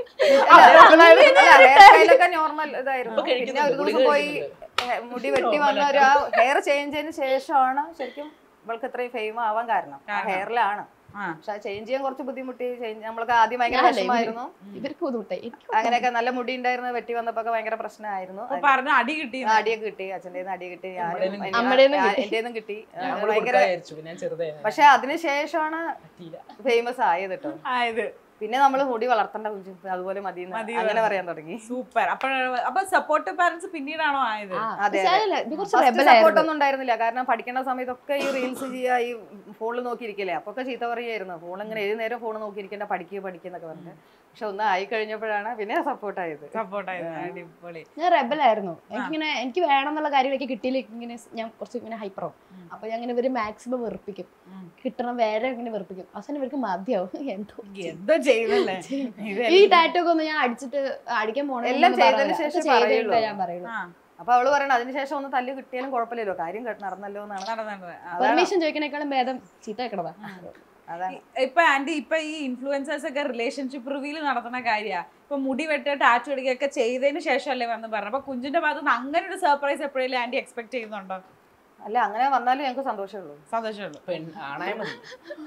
ഹെയർ സ്റ്റൈലൊക്കെ നോർമൽ ഇതായിരുന്നു ഇപ്പൊ കഴിക്കുന്നുണ്ട്, പിന്നെ ഒരു ദിവസം ഗുളിക പോയി ഹെ- മുടി വെട്ടി വന്ന ഒരു ഹെയർ ചേഞ്ചിന് ശേഷമാണ് ശരിക്കും ഇവൾക്ക് ഇത്രയും ഫെയിം ആവാൻ കാരണം ഹെയറിലാണ് ആ. പക്ഷെ അത് ചേഞ്ച് ചെയ്യാൻ കുറച്ച് ബുദ്ധിമുട്ടി ചേഞ്ച് നമ്മൾക്ക് ആദ്യം ഭയങ്കര ഞാനല്ലേ, വിഷമായിരുന്നു ഇവർക്ക് ബുദ്ധിമുട്ടായി എനിക്ക് അങ്ങനെയൊക്കെ നല്ല മുടി ഉണ്ടായിരുന്നു വെട്ടി വന്നപ്പോ ഒക്കെ ഭയങ്കര പ്രശ്നമായിരുന്നു അപ്പൊ പറഞ്ഞു അടി കിട്ടി ആ, അടിയൊക്കെ കിട്ടി അച്ഛൻ്റെ അടി കിട്ടി അമ്മടേന്നും അമ്മടേന്നും എൻ്റെ കിട്ടി ഞാൻ അത് കൂടെ ഭയങ്കര കൊടുക്കാതിരിച്ചു പിന്നെ ഞാൻ ചെറുതായിരുന്നു പക്ഷെ അതിനുശേഷമാണ് പറ്റിയില്ല ഫേമസ് ആയത് കേട്ടോ ആയത് പിന്നെ നമ്മൾ മുടി വളർത്തേണ്ട കുഞ്ചു അതുപോലെ മതി എന്ന് മതി അങ്ങനെ എന്ന്. പറയാൻ തുടങ്ങി സൂപ്പർ അപ്പൊ അപ്പൊ സപ്പോർട്ട് പാരന്റ്സ് പിന്നീടാണോ ആയത് ആ, അതെ, പക്ഷേ അതെ. അതല്ല, ഇത് കുറച്ച് ഫസ്റ്റ് rebel സപ്പോർട്ട് ആയിരുന്നു. ഒന്നും ഉണ്ടായിരുന്നില്ല കാരണം പഠിക്കുന്ന സമയത്തൊക്കെ ഈ റീൽസ് ചെയ്യുക ഈ ഫോണിൽ നോക്കിയിരിക്കില്ലേ അപ്പൊ ഒക്കെ ചീത്ത പറയായിരുന്നു ഫോൺ ഇങ്ങനെ ഏത് നേരം ഫോൺ നോക്കിയിരിക്കേണ്ട പഠിക്കുക പഠിക്കുക എന്നൊക്കെ പറഞ്ഞിട്ട് പക്ഷെ ഒന്ന് ആയി കഴിഞ്ഞപ്പോഴാണ് പിന്നെ സപ്പോർട്ട് ആയത് സപ്പോർട്ട് ആയത് അടിപൊളി ഞാൻ റെബൽ ആയിരുന്നു എനിക്കിങ്ങനെ എനിക്ക് വേണം എന്നുള്ള കാര്യങ്ങളൊക്കെ കിട്ടിയില്ല ഇങ്ങനെ ഞാൻ കുറച്ച് ഇങ്ങനെ ഹൈപ്പറോ അപ്പൊ ഞാൻ ഇങ്ങനെ ഇവര് മാക്സിമം വെറുപ്പിക്കും കിട്ടണം വേറെ ഇങ്ങനെ വെറുപ്പിക്കും അവസാനം ഇവർക്ക് മതിയാവും എന്തോ എന്തോ ചെയ്യുന്നല്ലേ ഈ ടാറ്റോ ഒക്കെ ഒന്ന് ഞാൻ അടിച്ചിട്ട് അടിക്കാൻ പോണേ എല്ലാം ചെയ്തതിന് ശേഷം പറയുള്ളൂ. ഞാൻ പറയുള്ളൂ ആ അപ്പൊ അവള് പറയണ അതിനുശേഷം ഒന്ന് തല്ല് കിട്ടിയാലും കുഴപ്പമില്ലല്ലോ കാര്യം കെ- നടന്നല്ലോ എന്നാണ് നടന്നത് പെർമിഷൻ ചോദിക്കണേക്കാളും ഭേദം ചീത്ത വെക്കണതാ അതാണ് ഇപ്പൊ ആന്റി ഇപ്പൊ ഈ ഇൻഫ്ലുവൻസേഴ്സ് ഒക്കെ റിലേഷൻഷിപ്പ് റിവീൽ നടത്തുന്ന കാര്യ ഇപ്പൊ മുടി വെട്ടുക ടാറ്റു അടിക്കുകയൊക്കെ ചെയ്തതിന് ശേഷമല്ലേ വന്ന് പറഞ്ഞു അപ്പൊ കുഞ്ചിന്റെ ഭാഗത്ത് നിന്ന് അങ്ങനെ ഒരു സർപ്രൈസ് എപ്പോഴേലും ആന്റി എക്സ്പെക്ട് ചെയ്യുന്നുണ്ടോ അല്ല അങ്ങനെ വന്നാലും ഞങ്ങൾക്ക് സന്തോഷമേ ഉള്ളൂ സന്തോഷമുള്ളൂ പെൺ ആണായ മതി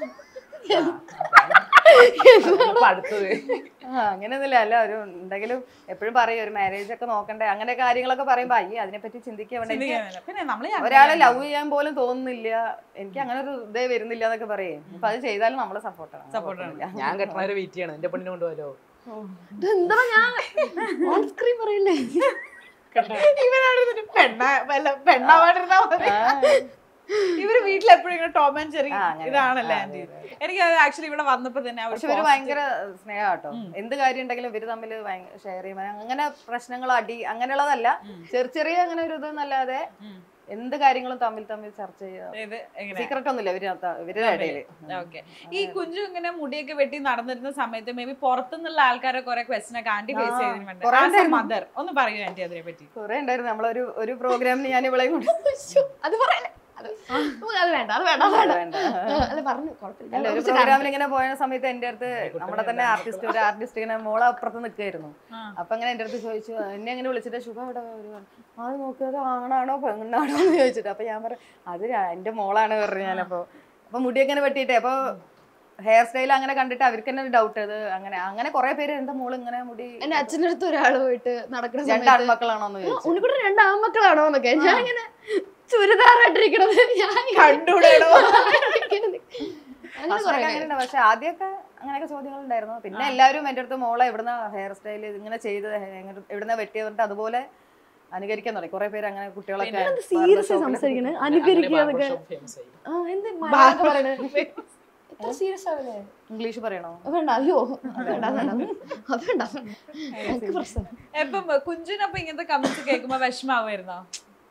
അപ്പൊ അടുത്തത് ആ, അങ്ങനെയൊന്നുമില്ല അല്ല ഒരു എന്തെങ്കിലും എപ്പോഴും പറയും ഒരു മാരേജ് ഒക്കെ നോക്കണ്ടേ അങ്ങനെ കാര്യങ്ങളൊക്കെ പറയുമ്പോ അയ്യേ അതിനെപ്പറ്റി ചിന്തിക്കാൻ വേണ്ടി എനിക്ക് ചിന്തിക്കുന്നില്ല. പിന്നെ നമ്മള് ഒരാളെ ലവ് ചെയ്യാൻ പോലും തോന്നുന്നില്ല എനിക്ക് അങ്ങനെ ഒരു ഇതേ വരുന്നില്ല എന്നൊക്കെ പറയേ അപ്പൊ അത് ചെയ്താലും നമ്മളെ സപ്പോർട്ടാണ് Support ആണ്. ഞാൻ കെട്ടണവരെ വെയിറ്റ് ചെയ്യണം എന്റെ പെണ്ണിനെ കൊണ്ടുപോലോ എന്താ ഞാൻ ഓൺ സ്ക്രീൻ പറയില്ലേ ഇവനാണ് ഇതിന് പെണ്ണ വല്ല പെണ്ണാവാണ്ടിരുന്നാ മതി. ഇവര് വീട്ടിൽ എപ്പോഴും ഇങ്ങനെ ടോം ആൻഡ് ചെറി ആ, അങ്ങനെ. ഇതാണല്ലേ ആ, ആന്റി അതെ, എനിക്ക് ആക്ച്വലി ഇവിടെ വന്നപ്പോ തന്നെ ആ ഒരു പക്ഷെ ഇവര് positive- ഭയങ്കര സ്നേഹാട്ടോ എന്ത് കാര്യം ഉണ്ടെങ്കിലും ഇവര് തമ്മിൽ ഷെയർ ചെയ്യുമ്പോൾ അങ്ങനെ പ്രശ്നങ്ങൾ അടി അങ്ങനെയുള്ളതല്ല ചെറിയ ചെറിയ അങ്ങനെ ഒരു ഇതെന്നല്ലാതെ എന്ത് കാര്യങ്ങളും തമ്മിൽ തമ്മിൽ ചർച്ച ചെയ്യുക ഇത് എങ്ങനെ സീക്രട്ട് ഒന്നുമില്ല ഇവര് ഇവരുടെ ഇടയില് ഓക്കെ ഈ കുഞ്ചു ഇങ്ങനെ മുടിയൊക്കെ വെട്ടി നടന്നിരുന്ന സമയത്ത് മേ ബി പുറത്തുനിന്നുള്ള ആൾക്കാരെ കുറെ ക്വസ്റ്റൻ ഒക്കെ ആന്റി ഫേസ് ആ, ചെയ്തിട്ടുണ്ട് കുറേ ആസ് എ ഉണ്ടായിരുന്നു. മദർ ഒന്ന് പറയൂ ആന്റി അതിനെ പറ്റി കുറെ ഉണ്ടായിരുന്നു നമ്മളൊരു ഒരു പ്രോഗ്രാമിന് ഞാൻ ഇവളെയും കൊണ്ട് അത് പറയല്ലേ അത് അത് വേണ്ട അത് വേണ്ട അത് വേണ്ട വേണ്ട. അല്ല പറഞ്ഞു കുഴപ്പമില്ല അല്ല ഒരു കുറച്ച് പ്രോഗ്രാമിൽ ഇങ്ങനെ പോയ സമയത്ത് എന്റെ അടുത്ത് നമ്മുടെ തന്നെ ആർട്ടിസ്റ്റ് ഒരു ആർട്ടിസ്റ്റ് ഇങ്ങനെ മോളെ അപ്പുറത്ത് നിൽക്കായിരുന്നു അപ്പൊ അങ്ങനെ എന്റെ അടുത്ത് ചോദിച്ചു എന്നെ അങ്ങനെ വിളിച്ചിട്ട് ശുഭ ഇവിടെ വരുവാണ് അത് നോക്കുക അത് ആണാണോ പെണ്ണാണോ എന്ന് ചോദിച്ചിട്ട് അപ്പൊ ഞാൻ പറഞ്ഞു അത് രാ- എന്റെ മോളാണ് പറഞ്ഞു ഞാനപ്പോ അപ്പൊ മുടിയൊക്കെ ഇങ്ങനെ വെട്ടിയിട്ടേ അപ്പൊ ഹെയർ സ്റ്റൈൽ അങ്ങനെ കണ്ടിട്ട് അവർക്ക് തന്നെ ഒരു ഡൗട്ട് അത് അങ്ങനെ അങ്ങനെ കുറെ പേര് എന്താ മോള് ഇങ്ങനെ മുടി എന്റെ അച്ഛൻ്റെ അടുത്ത് ഒരാൾ പോയിട്ട് നടക്കുന്ന രണ്ട് സമയത്ത് ആൺമക്കളാണോ എന്ന് ചോദിച്ചു ഉണ്ണിക്കുട്ടൻ രണ്ട് ആൺമക്കളാണോ എന്നൊക്കെ ഞാൻ ഇങ്ങനെ ചുരിദാറായിട്ടിരിക്കണത് ഞാൻ കണ്ടൂടേടോ അങ്ങനെ ഫസ്റ്റൊക്കെ കുറേ അങ്ങനെയുണ്ട് പക്ഷെ ആദ്യമൊക്കെ അങ്ങനെയൊക്കെ ചോദ്യങ്ങൾ ഉണ്ടായിരുന്നു പിന്നെ എല്ലാവരും എൻ്റെ അടുത്ത് മോളെ എവിടുന്ന ഹെയർ സ്റ്റൈൽ ഇങ്ങനെ ചെയ്ത് എവിടുന്ന വെട്ടിയത് പറഞ്ഞിട്ട് അതുപോലെ അനുകരിക്കാൻ തുടങ്ങി കുറെ പേര് അങ്ങനെ കുട്ടികളൊക്കെ സീരിയസ് barber shop സംസാരിക്കണേ ലൊക്കെ അനുകരിക്കുക എന്നൊക്കെ ഫേമസ് ആയി ആ എന്ത് മലയാളം പറയണേ എത്ര സീരിയസ് ആവല്ലേ ഇംഗ്ലീഷ് പറയണോ അത് വേണ്ട അയ്യോ അത് വേണ്ട അത് വേണ്ട അത് വേണ്ട അത് വേണ്ട. എനിക്ക് പ്രശ്നം ഇപ്പം കുഞ്ചിനപ്പൊ ഇങ്ങനത്തെ കമന്റ്സ് കേൾക്കുമ്പോ വിഷമാവുമായിരുന്നോ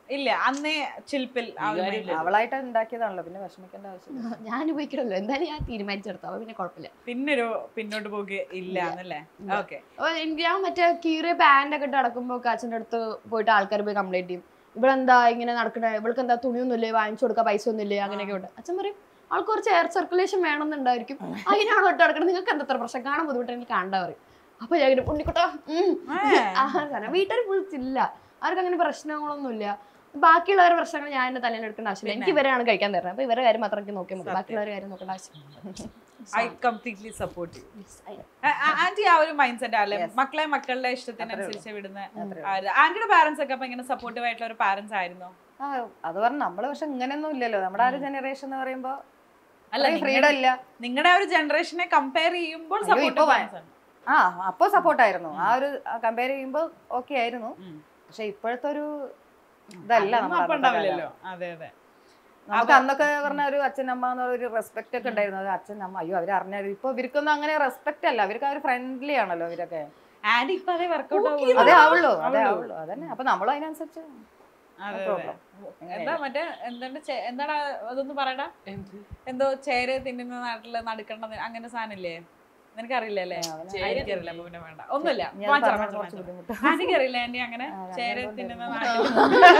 ഇല്ല അന്നേ ചിൽപ്പിൽ ആ ഒരു mind. അവളായിട്ട് ഉണ്ടാക്കിയതാണല്ലോ പിന്നെ വിഷമിക്കേണ്ട ആവശ്യമില്ല ഞാൻ ഉപയോഗിക്കണല്ലോ എന്തായാലും ഞാൻ തീരുമാനിച്ചെടുത്തു അപ്പൊ പിന്നെ കുഴപ്പമില്ല പിന്നൊരു പിന്നോട്ട് പോക്ക് ഇല്ല എന്നല്ലേ ഓക്കെ അപ്പൊ എനിക്ക് ഞാൻ മറ്റേ കീറിയ പാൻ്റ് ഒക്കെ ഇട്ട് നടക്കുമ്പോൾ അച്ഛൻ്റെ അടുത്ത് പോയിട്ട് ആൾക്കാർ പോയി കംപ്ലൈന്റ് ചെയ്യും ഇവളെന്താ ഇങ്ങനെ നടക്കണേ ഇവൾക്ക് എന്താ തുണിയൊന്നുമില്ലേ വാങ്ങിച്ചു കൊടുക്കാൻ പൈസ ഒന്നുമില്ലേ അങ്ങനെയൊക്കെ ഉണ്ട് അച്ഛൻ പറയും ആൾക്ക് കുറച്ച് എയർ സർക്കുലേഷൻ വേണമെന്നുണ്ടായിരിക്കും അതിനാണോ ഇട്ട് നടക്കണം നിങ്ങൾക്ക് എന്താ ഇത്ര പ്രശ്നം കാണാൻ ബുദ്ധിമുട്ട് എനിക്ക് കണ്ടാ പറയും അപ്പൊ ഞാൻ ഇങ്ങനെ, ഉണ്ണിക്കുട്ടാ ഉം. ആ, കാരണം വീട്ടുകാർ വിളിച്ചില്ല അവർക്ക് അങ്ങനെ പ്രശ്നങ്ങളൊന്നുമില്ല ബാക്കിയുള്ളവരുടെ പ്രശ്നങ്ങൾ ഞാൻ എന്റെ തലേന്ന് എടുക്കേണ്ട ആവശ്യമില്ല എനിക്ക് ഇവരാണ് കഴിക്കാൻ തരുന്നത് അപ്പൊ ഇവരുടെ കാര്യം മാത്രം എനിക്ക് നോക്കിയാൽ മതി ബാക്കിയുള്ളവരുടെ കാര്യം നോക്കേണ്ട ആവശ്യം I completely support you aunty ആ ഒരു മൈൻഡ് സെറ്റ് അല്ലേ മക്കളെ മക്കളുടെ ഇഷ്ടത്തിനനുസരിച്ച് വിടുന്ന ആന്റിയുടെ പാരന്റ്സ് ഒക്കെ അപ്പൊ ഇങ്ങനെ സപ്പോർട്ടീവ് ആയിട്ടുള്ള ഒരു പാരന്റ്സ് ആയിരുന്നോ ആ അത് പറഞ്ഞ നമ്മള് പക്ഷെ ഇങ്ങനെയൊന്നും ഇല്ലല്ലോ നമ്മുടെ ആ ഒരു ജനറേഷൻ എന്ന് പറയുമ്പോ അല്ല ഫ്രീഡം ഇല്ല നിങ്ങളുടെ ആ ഒരു ജനറേഷനെ കമ്പയർ ചെയ്യുമ്പോൾ അയ്യോ, ഇപ്പൊ സപ്പോർട്ടീവ് ആ അപ്പൊ സപ്പോർട്ടായിരുന്നു ആ ഒരു കമ്പയർ ചെയ്യുമ്പോ ഓക്കെ ആയിരുന്നു പക്ഷെ ഇപ്പോഴത്തെ ഒരു ഇതല്ല നമ്മുടെ അപ്പൊ അന്നത്തെ കാലം. ഉണ്ടാവില്ലല്ലോ അതെ അതെ നമുക്ക് അന്നൊക്കെ പറഞ്ഞ ഒരു അച്ഛൻ അമ്മ എന്ന ഒരു റെസ്പെക്ട് ഒക്കെ ഉണ്ടായിരുന്നു അത് അച്ഛൻ അമ്മ അയ്യോ അവർ അറിഞ്ഞാൽ ഇപ്പൊ ഇവർക്കൊന്നും അങ്ങനെ റെസ്പെക്ട് അല്ല അവർക്ക് അവർ ഫ്രണ്ട്ലി ആണല്ലോ ഇവരൊക്കെ ആന്റി ഇപ്പൊ അതേ വർക്കൗട്ട് അതേ ആവുള്ളൂ അതേ ആവുള്ളൂ അതന്നെ അപ്പൊ നമ്മളും അതിനനുസരിച്ച് അതെ, problem. അതെ. എന്താ മറ്റേ എന്താണ് ചെ- എന്താണ് അതൊന്ന് പറയടാ എന്തോ ചേര് തിന്നുന്ന നാട്ടില് നടുക്കണ്ട അങ്ങനെ സാധനം ഇല്ലേ നിനക്കറിയില്ല അല്ലേ എനിക്കറിയില്ല അപ്പൊ പിന്നെ വേണ്ട ഒന്നുമില്ല ഞാൻ മാറ്റാം, പറഞ്ഞ മാറ്റാം, കുറച്ച് മാറ്റാം. ബുദ്ധിമുട്ടാ. ആന്റിക്കറിയില്ല ആന്റി അങ്ങനെ ചേര തിന്നുന്ന നാട്ടില്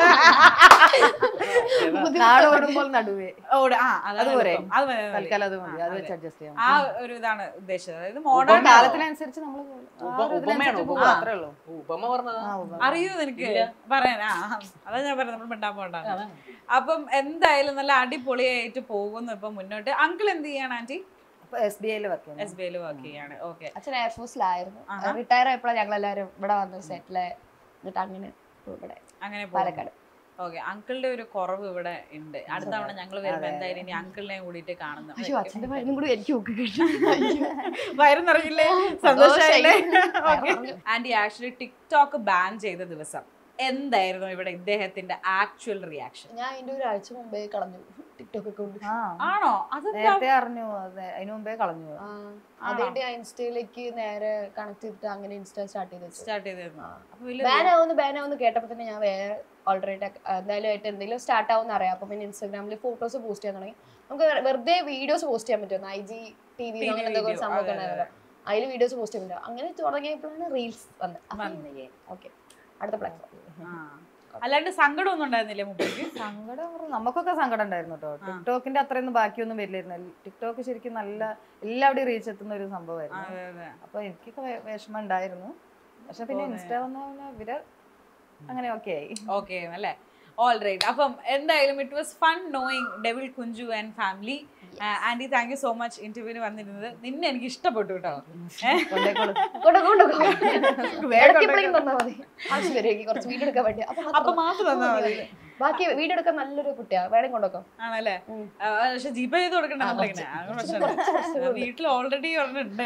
നാട് ഓടുമ്പോൾ നടുവേ ഓട് ആ അതാണ് അത് പോരെ എളുപ്പം. അത് മതി, അത് മതി. തൽക്കാലം അത് മതി ആ, അത് അതെ. വെച്ച് അഡ്ജസ്റ്റ് ചെയ്യാം ആ ഒരു ഇതാണ് ഉദ്ദേശിച്ചത് അതായത് ഇപ്പൊ മോഡേൺ കാലത്തിനനുസരിച്ച് നമ്മൾ ഉപമയാണോ ഉപമ അത്രേ ഉള്ളൂ ഉപമ പറഞ്ഞതാ ആ, ഉപമ. അറിയൂ നിനക്ക് പറയാൻ ആ അതാ ഞാൻ പറഞ്ഞത് നമ്മൾ മിണ്ടാൻ പോകണ്ട അപ്പം എന്തായാലും നല്ല അടിപൊളിയായിട്ട് പോകുന്നു ഇപ്പൊ മുന്നോട്ട് അങ്കിൾ എന്ത് ചെയ്യാണ് ആന്റി ഇപ്പൊ എസ് ബി ഐയിൽ വർക്ക് എസ് ബി ഐയിൽ വർക്ക് ചെയ്യാണ് ഓക്കെ അച്ഛൻ എയർഫോഴ്സിലായിരുന്നു റിട്ടയർ ആയപ്പോഴാണ് ഞങ്ങൾ എല്ലാവരും ഇവിടെ വന്ന് സെറ്റില് എന്നിട്ട് അങ്ങനെ ഇവിടെ അങ്ങനെ പാലക്കാട് ഓക്കെ അങ്കിളിന്റെ ഒരു കുറവ് ഇവിടെ ഉണ്ട് അടുത്ത തവണ ഞങ്ങൾ വരുമ്പോ എന്തായാലും ഇനി അങ്കിളിനെയും കൂടിയിട്ട് കാണുന്നു അയ്യോ അച്ഛന്റെ മരുന്നും കൂടി എനിക്ക് നോക്കി കഴിഞ്ഞു വയറുന്നിറങ്ങില്ലേ സന്തോഷമായില്ലേ സന്തോഷായി. ആന്റി ആക്ച്വലി ടിക്ടോക്ക് ബാൻ ചെയ്ത ദിവസം എന്തായിരുന്നു ഇവിടെ ഇദ്ദേഹത്തിന്റെ ആക്ച്വൽ റിയാക്ഷൻ ഞാൻ അതിന്റെ ഒരു ആഴ്ച മുമ്പേ കളഞ്ഞു ടിക്ടോക്ക് ഒക്കെ കൊണ്ട് ആ ആണോ അതെന്താ നേരത്തെ അറിഞ്ഞു അതെ അതിനു മുമ്പേ കളഞ്ഞു അതുകൊണ്ട് ഞാൻ ഇൻസ്റ്റയിലേക്ക് നേരെ കണക്ട് ചെയ്തിട്ട് അങ്ങനെ ഇൻസ്റ്റ സ്റ്റാർട്ട് ചെയ്ത് വെച്ചു സ്റ്റാർട്ട് ചെയ്തിരുന്നു അപ്പൊ വലിയ ബാൻ ആവുന്നു ബാൻ ആവുന്നു കേട്ടപ്പോൾ തന്നെ ഞാൻ വേറെ ഓൾറെഡി എന്തായാലും ആയിട്ട് എന്തെങ്കിലും സ്റ്റാർട്ട് ആവുന്ന അറിയാം അപ്പൊ പിന്നെ ഇൻസ്റ്റാഗ്രാമിൽ ഫോട്ടോസ് പോസ്റ്റ് ചെയ്യാൻ തുടങ്ങി നമുക്ക് വെറു- വെറുതെ വീഡിയോസ് പോസ്റ്റ് ചെയ്യാൻ പറ്റും ഐ ജി ടി വി അങ്ങനെ എന്തൊക്കെ ഒരു video, സംഭവം അതെ, ഉണ്ടായിരുന്നല്ലോ അതിൽ വീഡിയോസ് പോസ്റ്റ് ചെയ്യാൻ പറ്റും അങ്ങനെ തുടങ്ങിയപ്പോഴാണ് റീൽസ് വന്നത് ഓക്കെ അടുത്ത പ്ലാറ്റ്ഫോം ആ. അല്ലാണ്ട് സങ്കടം ഒന്നും ഉണ്ടായിരുന്നില്ലേ മുപ്പേക്ക് സങ്കടം പറഞ്ഞാ നമുക്കൊക്കെ സങ്കടം ഉണ്ടായിരുന്നു കേട്ടോ ടിക്ടോക്കിന്റെ അത്രയൊന്നും ബാക്കിയൊന്നും വരില്ലായിരുന്നു ടിക്ടോക്ക് ശരിക്കും നല്ല എല്ലാവിടെയും റീച്ച് എത്തുന്ന ഒരു സംഭവമായിരുന്നു അതെ അതെ അപ്പൊ എനിക്കൊക്കെ വെ- വിഷമം ഉണ്ടായിരുന്നു പക്ഷെ പിന്നെ ഇൻസ്റ്റ വന്ന പിന്നെ ഇവര് അങ്ങനെ ഓക്കെ ആയി ഓക്കെ അല്ലേ ഓൾ റൈറ്റ് അപ്പം എന്തായാലും it was fun knowing devil Kunju and family aunty thank you so much ഇന്റർവ്യൂവിന് വന്നിരുന്നത് നിന്നെ എനിക്ക് ഇഷ്ടപ്പെട്ടു കേട്ടോ ഏഹ്? കൊണ്ടേക്കോളൂ കൊണ്ട് കൊണ്ട് വേഗം എപ്പോഴെങ്കിലും തന്നാ മതി ആവശ്യം വരും കുറച്ച് വീഡിയോ എടുക്കാൻ വേണ്ടി അപ്പൊ അപ്പൊ മാത്രം തന്നാ മതി ബാക്കി വീഡിയോ എടുക്കാൻ നല്ലൊരു കുട്ടിയാ വേണേ കൊണ്ടുവെക്കാം ആണല്ലേ ആ, പക്ഷെ ജീപേ ചെയ്ത് കൊടുക്കണ്ട നമ്മളിങ്ങനെ അങ്ങനെ പ്രശ്നമില്ല വീട്ടിൽ ഓൾറെഡി ഒരെണ്ണുണ്ട്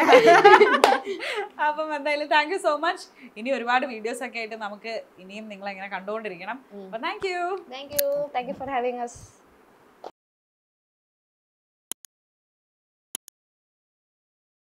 അപ്പം എന്തായാലും താങ്ക് യു സോ മച്ച് ഇനി ഒരുപാട് വീഡിയോസ് ഒക്കെ ആയിട്ട് നമുക്ക് ഇനിയും നിങ്ങൾ എങ്ങനെ കണ്ടുകൊണ്ടിരിക്കണം അപ്പൊ thank you thank you thank you for having us